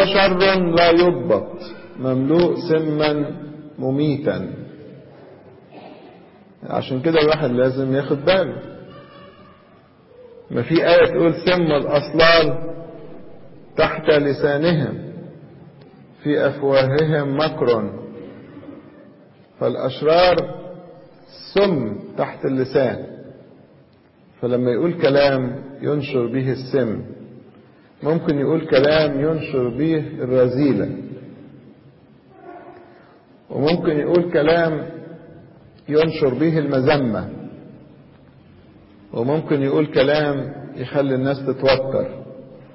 هو شر لا يضبط مملوء سما مميتا عشان كده الواحد لازم ياخد باله ما في آية تقول سم الأصلال تحت لسانهم في أفواههم مكر فالأشرار سم تحت اللسان فلما يقول كلام ينشر به السم ممكن يقول كلام ينشر به الرذيلة وممكن يقول كلام ينشر به المذمة وممكن يقول كلام يخلي الناس تتوتر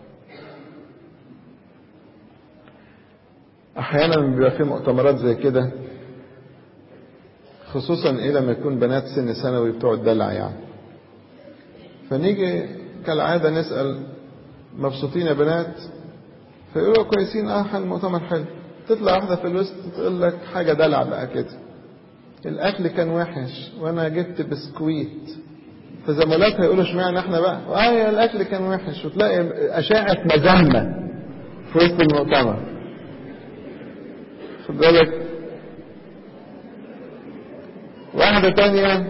احيانا بيبقى في مؤتمرات زي كده خصوصا ايه لما يكون بنات سن ثانوي بتوع الدلع يعني فنيجي كالعادة نسأل مبسوطين يا بنات فيقولوا كويسين اه حل المؤتمر حلو تطلع واحدة في الوسط تقول لك حاجة دلع بقى كده الأكل كان وحش وأنا جبت بسكويت فزملاتها يقولوا اشمعنى احنا بقى اه الأكل كان وحش وتلاقي أشاعة مذمة في وسط المؤتمر خد بالك واحدة تانية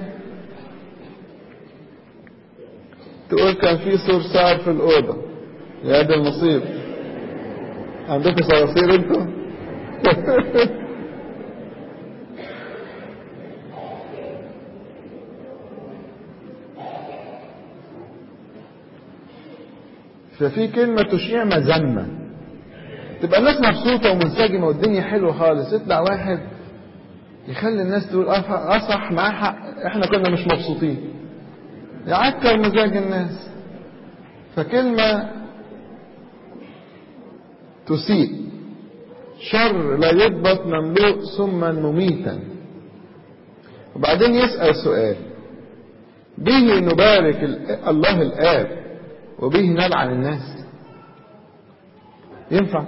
تقول كان في صرصار في الأوضة يا دي المصيب عندكم صراصير انتوا ففي كلمة تشيع مذمة تبقى الناس مبسوطة ومنسجمة والدنيا حلوة خالص يطلع واحد يخلي الناس تقول اه صح معاه حق احنا كنا مش مبسوطين يعكر مزاج الناس فكلمة تسيء شر لا يضبط مملوء سما مميتا وبعدين يسأل سؤال به نبارك الله الآب وبه نلعن الناس ينفع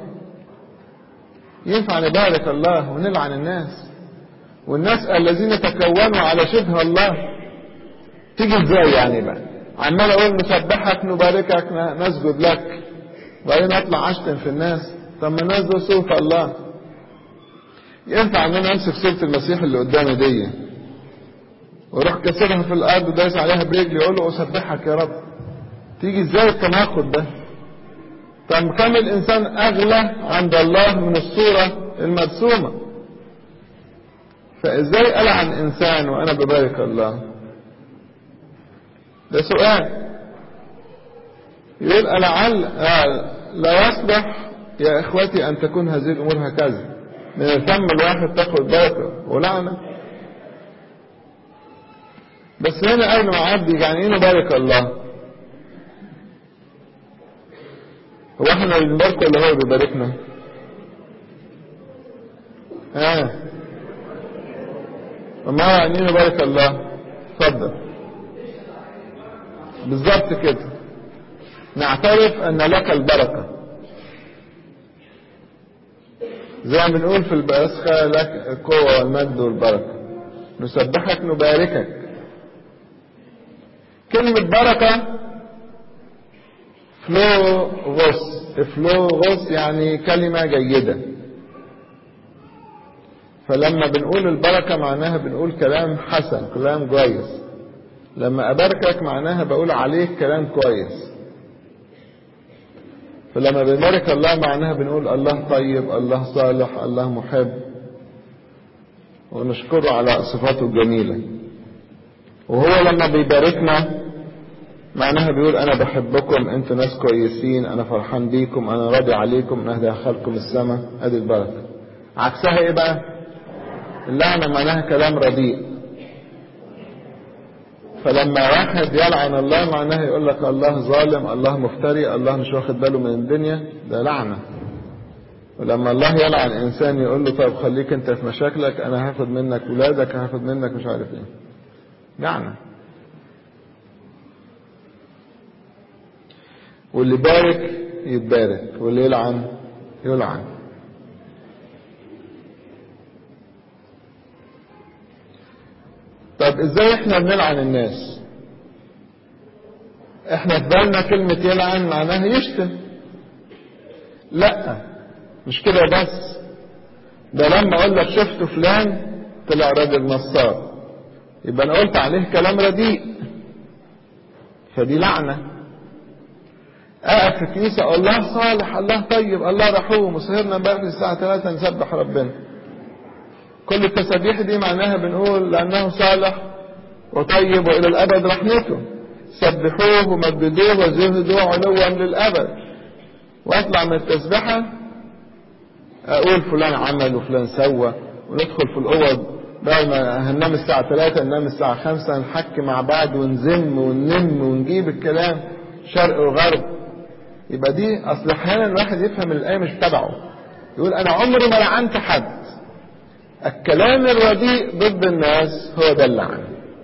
ينفع نبارك الله ونلعن الناس والناس الذين تكونوا على شبه الله تيجي ازاي يعني بقى عمال اقول نسبحك نباركك نسجد لك وبعدين اطلع اشتم في الناس طب ما الناس دول صوف الله ينفع ان انا امسك صورة المسيح اللي قدامي دي واروح كسرها في الارض ودايس عليها برجلي اقول له اسبحك يا رب تيجي ازاي التناقض ده طب كم الانسان اغلى عند الله من الصورة المرسومة فازاي العن انسان وانا ببارك الله ده سؤال يقول لعل لا يصلح يا اخوتي ان تكون هذه الامور هكذا من الفم الواحد تاخد بركه ولعنه بس هنا قبل ما اعدي يعني ايه نبارك الله هو احنا اللي بنباركه ولا هو بيباركنا ها آه. وما يعني ايه نبارك الله اتفضل بالظبط كده نعترف ان لك البركه زي ما بنقول في البسخة لك القوة والمجد والبركة نسبحك نباركك كلمة بركة فلوغوس فلوغوس يعني كلمة جيدة فلما بنقول البركة معناها بنقول كلام حسن كلام كويس لما أباركك معناها بقول عليك كلام كويس فلما بنبارك الله معناها بنقول الله طيب الله صالح الله محب ونشكره على صفاته الجميلة وهو لما بيباركنا معناها بيقول انا بحبكم انتوا ناس كويسين انا فرحان بيكم انا راضي عليكم انا هدخلكم السماء ادي البركة عكسها ايه بقى اللعنة معناها كلام رديء فلما واحد يلعن الله معناه يقول لك الله ظالم الله مفتري الله مش واخد باله من الدنيا ده لعنة ولما الله يلعن انسان يقول له طب خليك انت في مشاكلك انا هاخد منك ولادك هاخد منك مش عارف ايه لعنة واللي بارك يتبارك واللي يلعن يلعن طب ازاي احنا بنلعن الناس احنا في بالنا كلمة يلعن معناها يشتم لا مش كده بس ده لما اقول لك شفت فلان طلع راجل نصاب يبقى انا قلت عليه كلام رديء فدي لعنه اقف في الكنيسه اقول الله صالح الله طيب الله رحوم وسهرنا امبارح الساعه 3 نسبح ربنا كل التسابيح دي معناها بنقول لانه صالح وطيب والى الابد رحمته سبحوه ومجدوه وزهدوه علوا للابد واطلع من التسبحه اقول فلان عمل وفلان سوى وندخل في الاوض بعد ما هننام الساعة 3 ننام الساعة 5 نحكي مع بعض ونزم وننم ونجيب الكلام شرق وغرب يبقى دي اصل احيانا الواحد يفهم الايه مش تبعه يقول انا عمري ما لعنت حد الكلام الرديء ضد الناس هو ده اللعن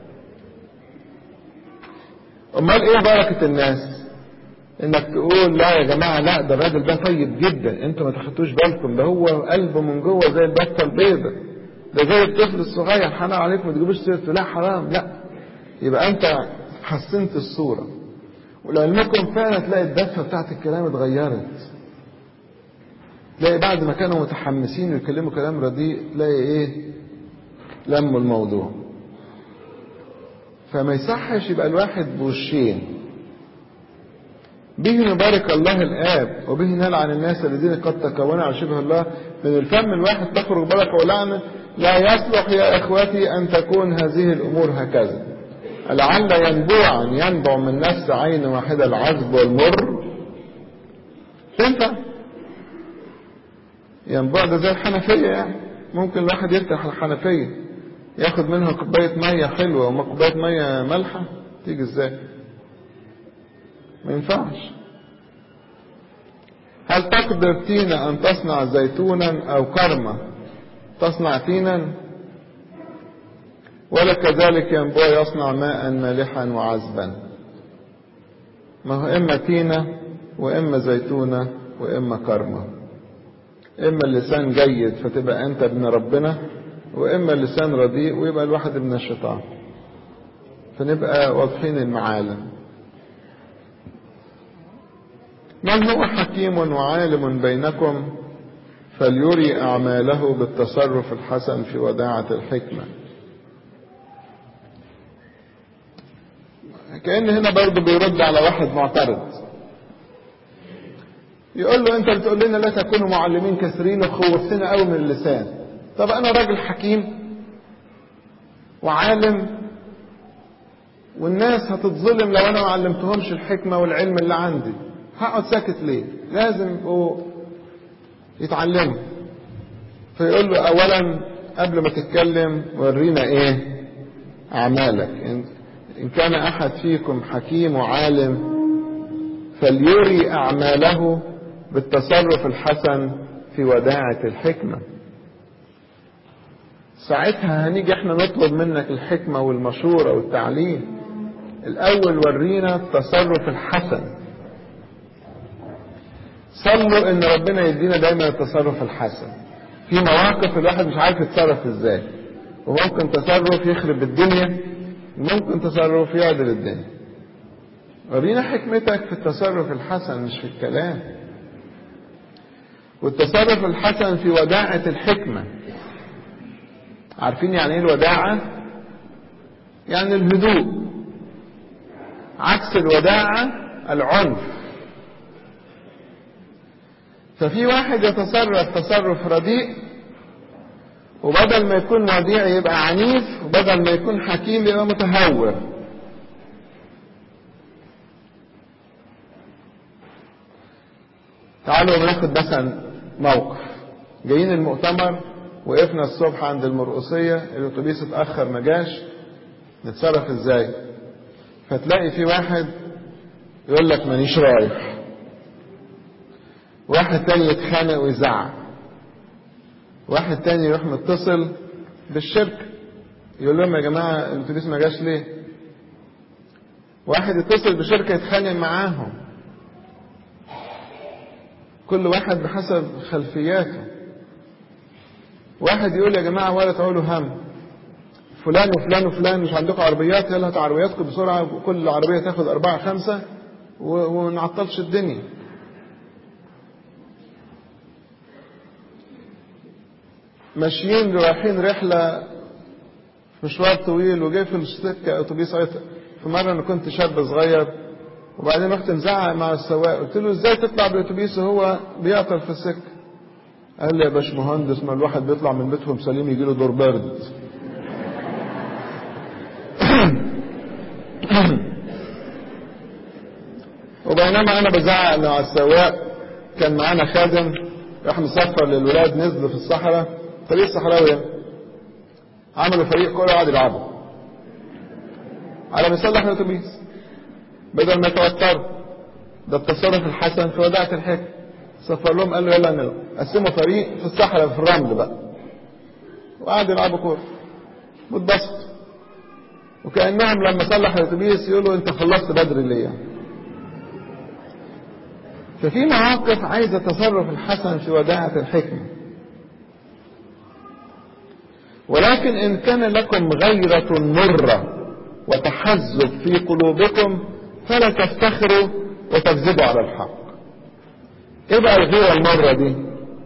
امال ايه بركه الناس انك تقول لا يا جماعه لا ده الراجل ده طيب جدا انتوا ما تاخدوش بالكم ده هو قلبه من جوه زي البطه البيضه ده زي الطفل الصغير حرام عليكم ما تجيبوش سيرته لا حرام لا يبقى انت حسنت الصوره ولعلمكم فعلا تلاقي الدفه بتاعت الكلام اتغيرت تلاقي بعد ما كانوا متحمسين ويتكلموا كلام رديء تلاقي ايه لموا الموضوع فما يصحش يبقى الواحد بوشين به نبارك الله الآب وبه نلعن الناس الذين قد تكونوا على شبه الله من الفم الواحد تخرج بركة ولعنة لا يصلح يا إخوتي أن تكون هذه الأمور هكذا لعل ينبوعا ينبع من نفس عين واحدة العذب والمر تنفع ينبوع ده زي الحنفية يعني ممكن الواحد يفتح الحنفية ياخد منها كوباية مية حلوة وما كوباية مية مالحة تيجي ازاي ما ينفعش هل تقدر تينا أن تصنع زيتونا أو كرمة تصنع تينا ولا كذلك ينبوع يصنع ماء مالحا وعذبا ما هو إما تينة وإما زيتونة وإما كرمة إما اللسان جيد فتبقى أنت ابن ربنا وإما اللسان رديء ويبقى الواحد ابن الشيطان فنبقى واضحين المعالم من هو حكيم وعالم بينكم فليري أعماله بالتصرف الحسن في وداعة الحكمة كأن هنا برضه بيرد على واحد معترض يقول له انت بتقول لنا لا تكونوا معلمين كثيرين وخوفتنا قوي من اللسان طب انا راجل حكيم وعالم والناس هتتظلم لو انا ما علمتهمش الحكمه والعلم اللي عندي هقعد ساكت ليه لازم يبقوا يتعلموا فيقول له اولا قبل ما تتكلم ورينا ايه اعمالك ان كان احد فيكم حكيم وعالم فليري اعماله بالتصرف الحسن في وداعة الحكمة ساعتها هنيجي احنا نطلب منك الحكمة والمشورة والتعليم الاول ورينا التصرف الحسن صلوا ان ربنا يدينا دايما التصرف الحسن في مواقف الواحد مش عارف يتصرف ازاي وممكن تصرف يخرب الدنيا وممكن تصرف يعدل الدنيا ورينا حكمتك في التصرف الحسن مش في الكلام والتصرف الحسن في وداعة الحكمة عارفين يعني ايه الوداعة يعني الهدوء عكس الوداعة العنف ففي واحد يتصرف تصرف رديء وبدل ما يكون وديع يبقى عنيف وبدل ما يكون حكيم يبقى متهور تعالوا ناخد مثلا موقف جايين المؤتمر وقفنا الصبح عند المرقصية الاتوبيس اتأخر ما جاش نتصرف ازاي فتلاقي في واحد يقول لك مانيش رايح واحد تاني يتخانق ويزعق واحد تاني يروح متصل بالشركة يقول لهم يا جماعة الاتوبيس ما جاش ليه واحد يتصل بشركة يتخانق معاهم كل واحد بحسب خلفياته واحد يقول يا جماعة ولا تعولوا هم فلان وفلان وفلان مش عندكم عربيات يلا هاتوا عربياتكم بسرعة كل عربية تاخد أربعة خمسة ونعطلش الدنيا ماشيين رايحين رحلة في مشوار طويل وجاي في السكة أتوبيس عطل في مرة أنا كنت شاب صغير وبعدين رحت مزعق مع السواق قلت له ازاي تطلع بالأتوبيس وهو بيعطل في السكة قال لي يا باشمهندس ما الواحد بيطلع من بيتهم سليم يجي له دور برد وبينما انا بزعق مع السواق كان معانا خادم راح مسافر للولاد نزلوا في الصحراء فريق صحراوي عملوا فريق كوره وقعدوا يلعبوا على ما يصلح الاتوبيس بدل ما يتوتروا ده التصرف الحسن في وداعة الحكم سفر لهم قال له يلا نلعب قسموا فريق في الصحراء في الرمل بقى وقعدوا يلعبوا كوره واتبسطوا وكانهم لما صلح الاتوبيس يقولوا انت خلصت بدري ليه ففي مواقف عايزه تصرف الحسن في وداعة الحكمة ولكن ان كان لكم غيرة مرة وتحزب في قلوبكم فلا تفتخروا وتكذبوا على الحق ايه بقى الغيرة المرة دي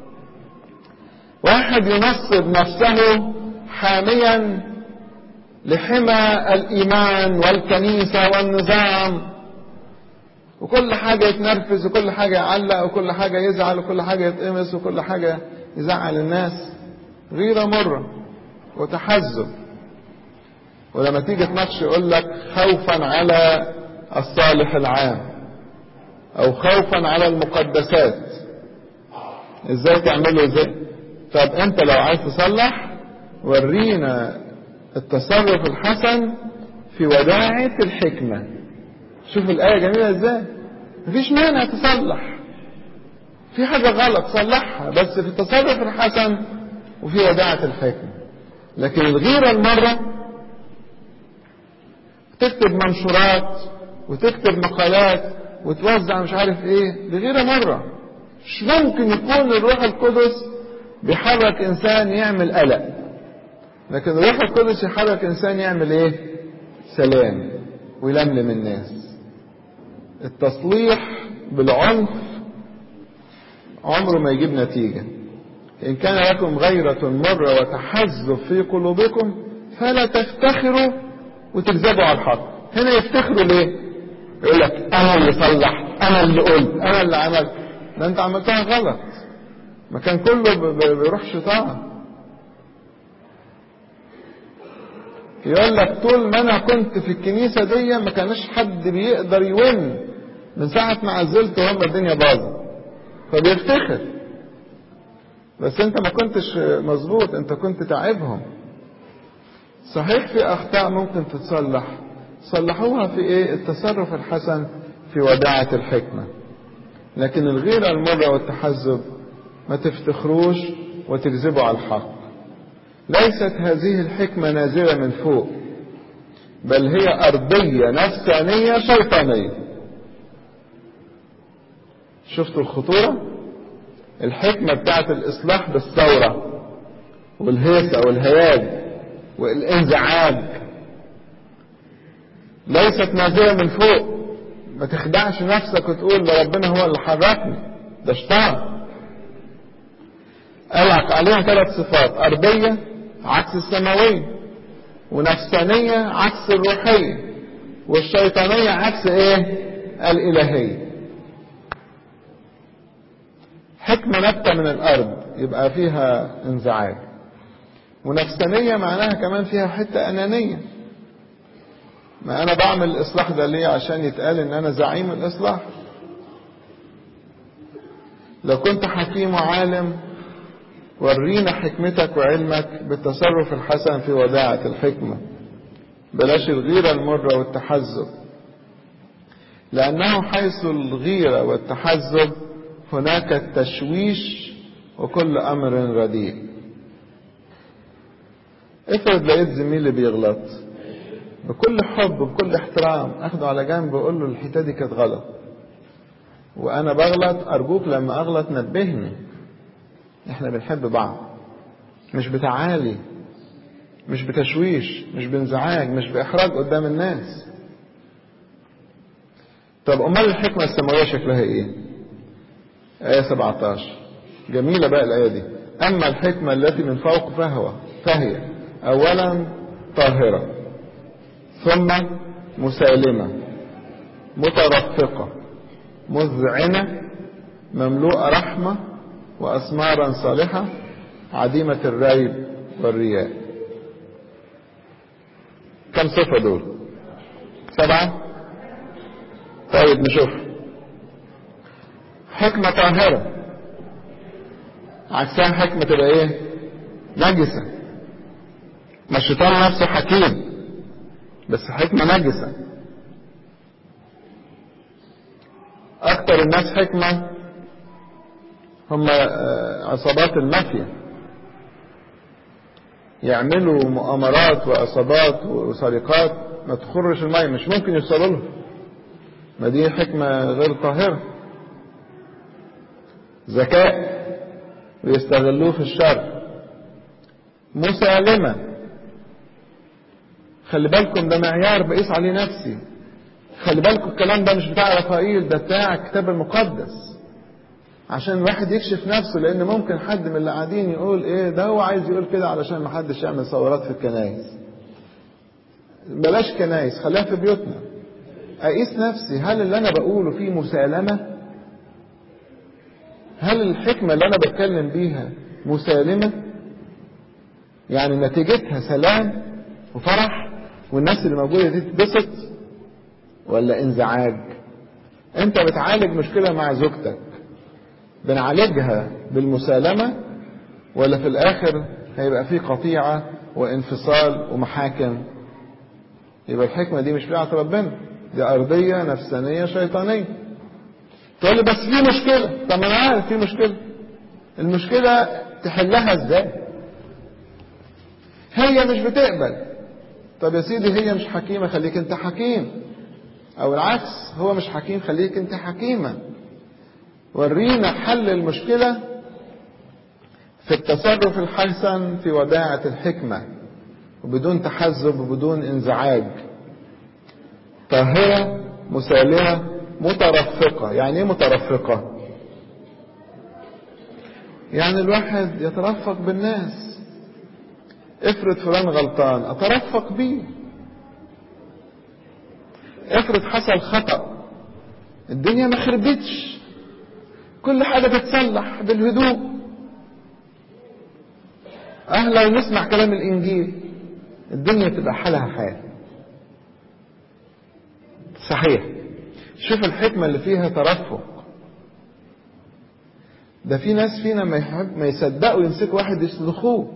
واحد ينصب نفسه حاميا لحمى الايمان والكنيسة والنظام وكل حاجة يتنرفز وكل حاجة يعلق وكل حاجة يزعل وكل حاجة يتقمص وكل حاجة يزعل الناس غيرة مرة وتحزب ولما تيجي تناقش يقول لك خوفا على الصالح العام او خوفا على المقدسات ازاي تعمله ازاي طب انت لو عايز تصلح ورينا التصرف الحسن في وداعة الحكمة شوف الآية جميلة ازاي مفيش مانع تصلح في حاجة غلط صلحها بس في التصرف الحسن وفي وداعة الحكمة لكن الغيرة المرة تكتب منشورات وتكتب مقالات وتوزع مش عارف ايه بغيرة مرة مش ممكن يكون الروح القدس بيحرك انسان يعمل قلق لكن الروح القدس يحرك انسان يعمل ايه سلام ويلملم الناس التصليح بالعنف عمره ما يجيب نتيجة إن كان لكم غيرة مرة وتحزب في قلوبكم فلا تفتخروا وتكذبوا على الحق هنا يفتخروا ليه يقول لك أنا اللي صلح أنا اللي قلت أنا اللي عملت ده أنت عملتها غلط ما كان كله بيروح شيطان يقول لك طول ما انا كنت في الكنيسة دي ما كانش حد بيقدر يون من ساعة ما عزلت وهم الدنيا باظت فبيفتخر بس انت ما كنتش مظبوط انت كنت تعبهم صحيح في اخطاء ممكن تتصلح صلحوها في ايه التصرف الحسن في وداعة الحكمة لكن الغيرة المرة والتحزب ما تفتخروش وتكذبوا على الحق ليست هذه الحكمة نازلة من فوق بل هي أرضية نفسانية شيطانية شفتوا الخطورة الحكمة بتاعت الإصلاح بالثورة والهيصة والهياج والانزعاج ليست نازلة من فوق ما تخدعش نفسك وتقول ده ربنا هو اللي حركني ده شيطان قالك عليها ثلاث صفات أرضية عكس السماوية ونفسانية عكس الروحية والشيطانية عكس ايه الإلهية حكمة نبتة من الأرض يبقى فيها انزعاج ونفسانية معناها كمان فيها حتة أنانية ما أنا بعمل الإصلاح ده ليه عشان يتقال إن أنا زعيم الإصلاح لو كنت حكيم وعالم ورينا حكمتك وعلمك بالتصرف الحسن في وداعة الحكمة بلاش الغيرة المرة والتحزب لأنه حيث الغيرة والتحزب هناك التشويش وكل أمر رديء افرض لقيت زميلي بيغلط بكل حب بكل احترام اخده على جنب واقول له الحته دي كانت غلط وانا بغلط ارجوك لما اغلط نبهني احنا بنحب بعض مش بتعالي مش بتشويش مش بانزعاج مش باحراج قدام الناس طب امال الحكمه السماويه شكلها ايه ايه 17 جميله بقى الايه دي أما الحكمة التي من فوق فهو فهي أولا طاهرة ثم مسالمة مترفقة مذعنة مملوءة رحمة وأثمارا صالحة عديمة الريب والرياء كم صفة دول سبعة طيب نشوف حكمة طاهرة عكسها حكمة تبقى ايه نجسة ما الشيطان نفسه حكيم بس حكمة نجسة اكتر الناس حكمة هم عصابات المافيا يعملوا مؤامرات وعصابات وسرقات ما تخرش المية مش ممكن يوصلوا لها ما دي حكمة غير طاهرة ذكاء ويستغلوه في الشر مسالمة خلي بالكم ده معيار بقيس عليه نفسي خلي بالكم الكلام ده مش بتاع رفائيل ده بتاع الكتاب المقدس عشان الواحد يكشف نفسه لان ممكن حد من اللي قاعدين يقول ايه ده هو عايز يقول كده علشان ما حدش يعمل ثورات في الكنايس بلاش كنايس خليها في بيوتنا اقيس نفسي هل اللي انا بقوله فيه مسالمه هل الحكمه اللي انا بتكلم بيها مسالمه يعني نتيجتها سلام وفرح والناس اللي موجوده دي تتبسط ولا انزعاج انت بتعالج مشكله مع زوجتك بنعالجها بالمسالمه ولا في الاخر هيبقى في قطيعه وانفصال ومحاكم يبقى الحكمه دي مش بتاعت ربنا دي ارضيه نفسانيه شيطانيه تقول لي بس في مشكله طب انا عارف في مشكله المشكله تحلها ازاي هي مش بتقبل طب يا سيدي هي مش حكيمه خليك انت حكيم او العكس هو مش حكيم خليك انت حكيمه ورينا حل المشكله في التصرف الحسن في وداعه الحكمه وبدون تحزب وبدون انزعاج طاهره مسالمه مترفقه يعني ايه مترفقه يعني الواحد يترفق بالناس افرض فلان غلطان اترفق بيه افرض حصل خطأ الدنيا ما خربتش كل حاجة تتصلح بالهدوء أهلا نسمع كلام الإنجيل الدنيا تبقى حالها حال صحيح شوف الحكمة اللي فيها ترفق ده في ناس فينا ما, يحب ما يصدقوا يمسكوا واحد يسلخوه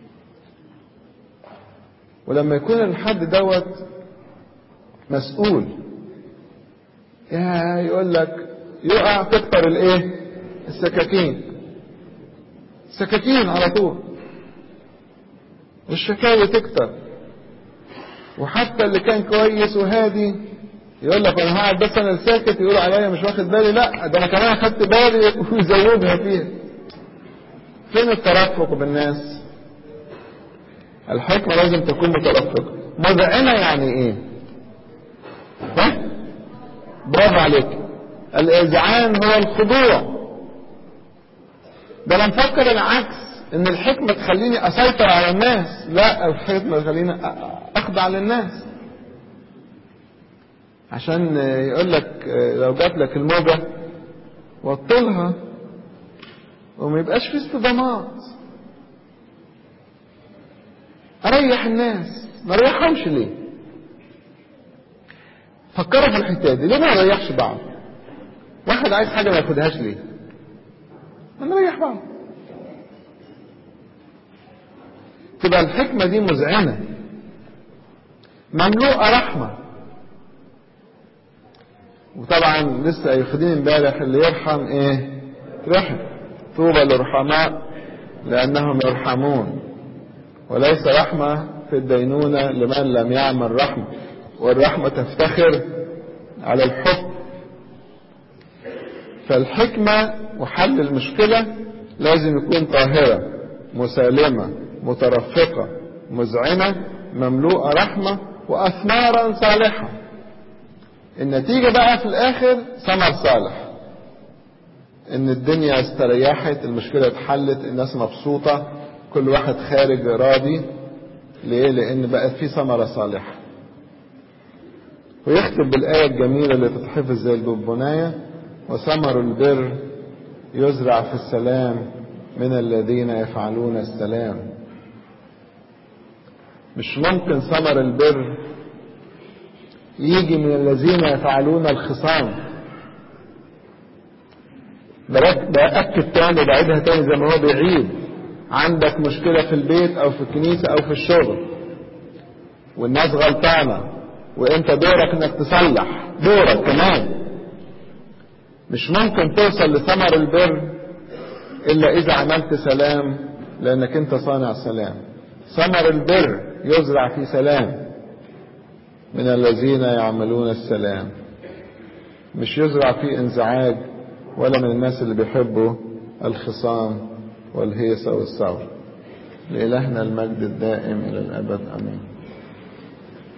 ولما يكون الحد دوت مسؤول يا يقول لك يقع تكتر الايه السكاكين سكاكين على طول والشكاوي تكتر وحتى اللي كان كويس وهادي يقول لك انا قاعد بس انا ساكت يقول عليا مش واخد بالي لا ده انا كمان اخدت بالي ويزودها فيها فين الترفق بالناس الحكمه لازم تكون مترفقه مذعنه يعني ايه ها برافو عليك الاذعان هو الخضوع ده انا مفكر العكس ان الحكمه تخليني اسيطر على الناس لا الحكمه تخليني اخضع للناس عشان يقول لك لو جات لك الموجه وطلها وما يبقاش في اصطدامات اريح الناس ما اريحهمش ليه فكروا في الحته دي ليه ما نريحش بعض واحد عايز حاجه ما ياخدهاش ليه ما نريح بعض تبقى الحكمه دي مذعنه مملوءه رحمه وطبعا لسه ياخدين امبارح اللي يرحم ايه رحم طوبى للرحماء لانهم يرحمون وليس رحمه في الدينونه لمن لم يعمل رحمه والرحمة تفتخر على الحب فالحكمة وحل المشكلة لازم يكون طاهرة مسالمة مترفقة مذعنة مملوءة رحمة وأثمارا صالحة النتيجة بقى في الآخر ثمر صالح ان الدنيا استريحت المشكلة اتحلت الناس مبسوطة كل واحد خارج راضي ليه لان بقت في ثمرة صالحة ويختم بالآية الجميلة اللي تتحفظ زي البونبوناية وثمر البر يزرع في السلام من الذين يفعلون السلام مش ممكن ثمر البر يجي من الذين يفعلون الخصام بأكد تاني بعيدها تاني زي ما هو بيعيد عندك مشكلة في البيت أو في الكنيسة أو في الشغل والناس غلطانة وانت دورك انك تصلح دورك كمان مش ممكن توصل لثمر البر الا اذا عملت سلام لانك انت صانع سلام ثمر البر يزرع في سلام من الذين يعملون السلام مش يزرع في انزعاج ولا من الناس اللي بيحبوا الخصام والهيصة والثور لإلهنا المجد الدائم إلى الأبد أمين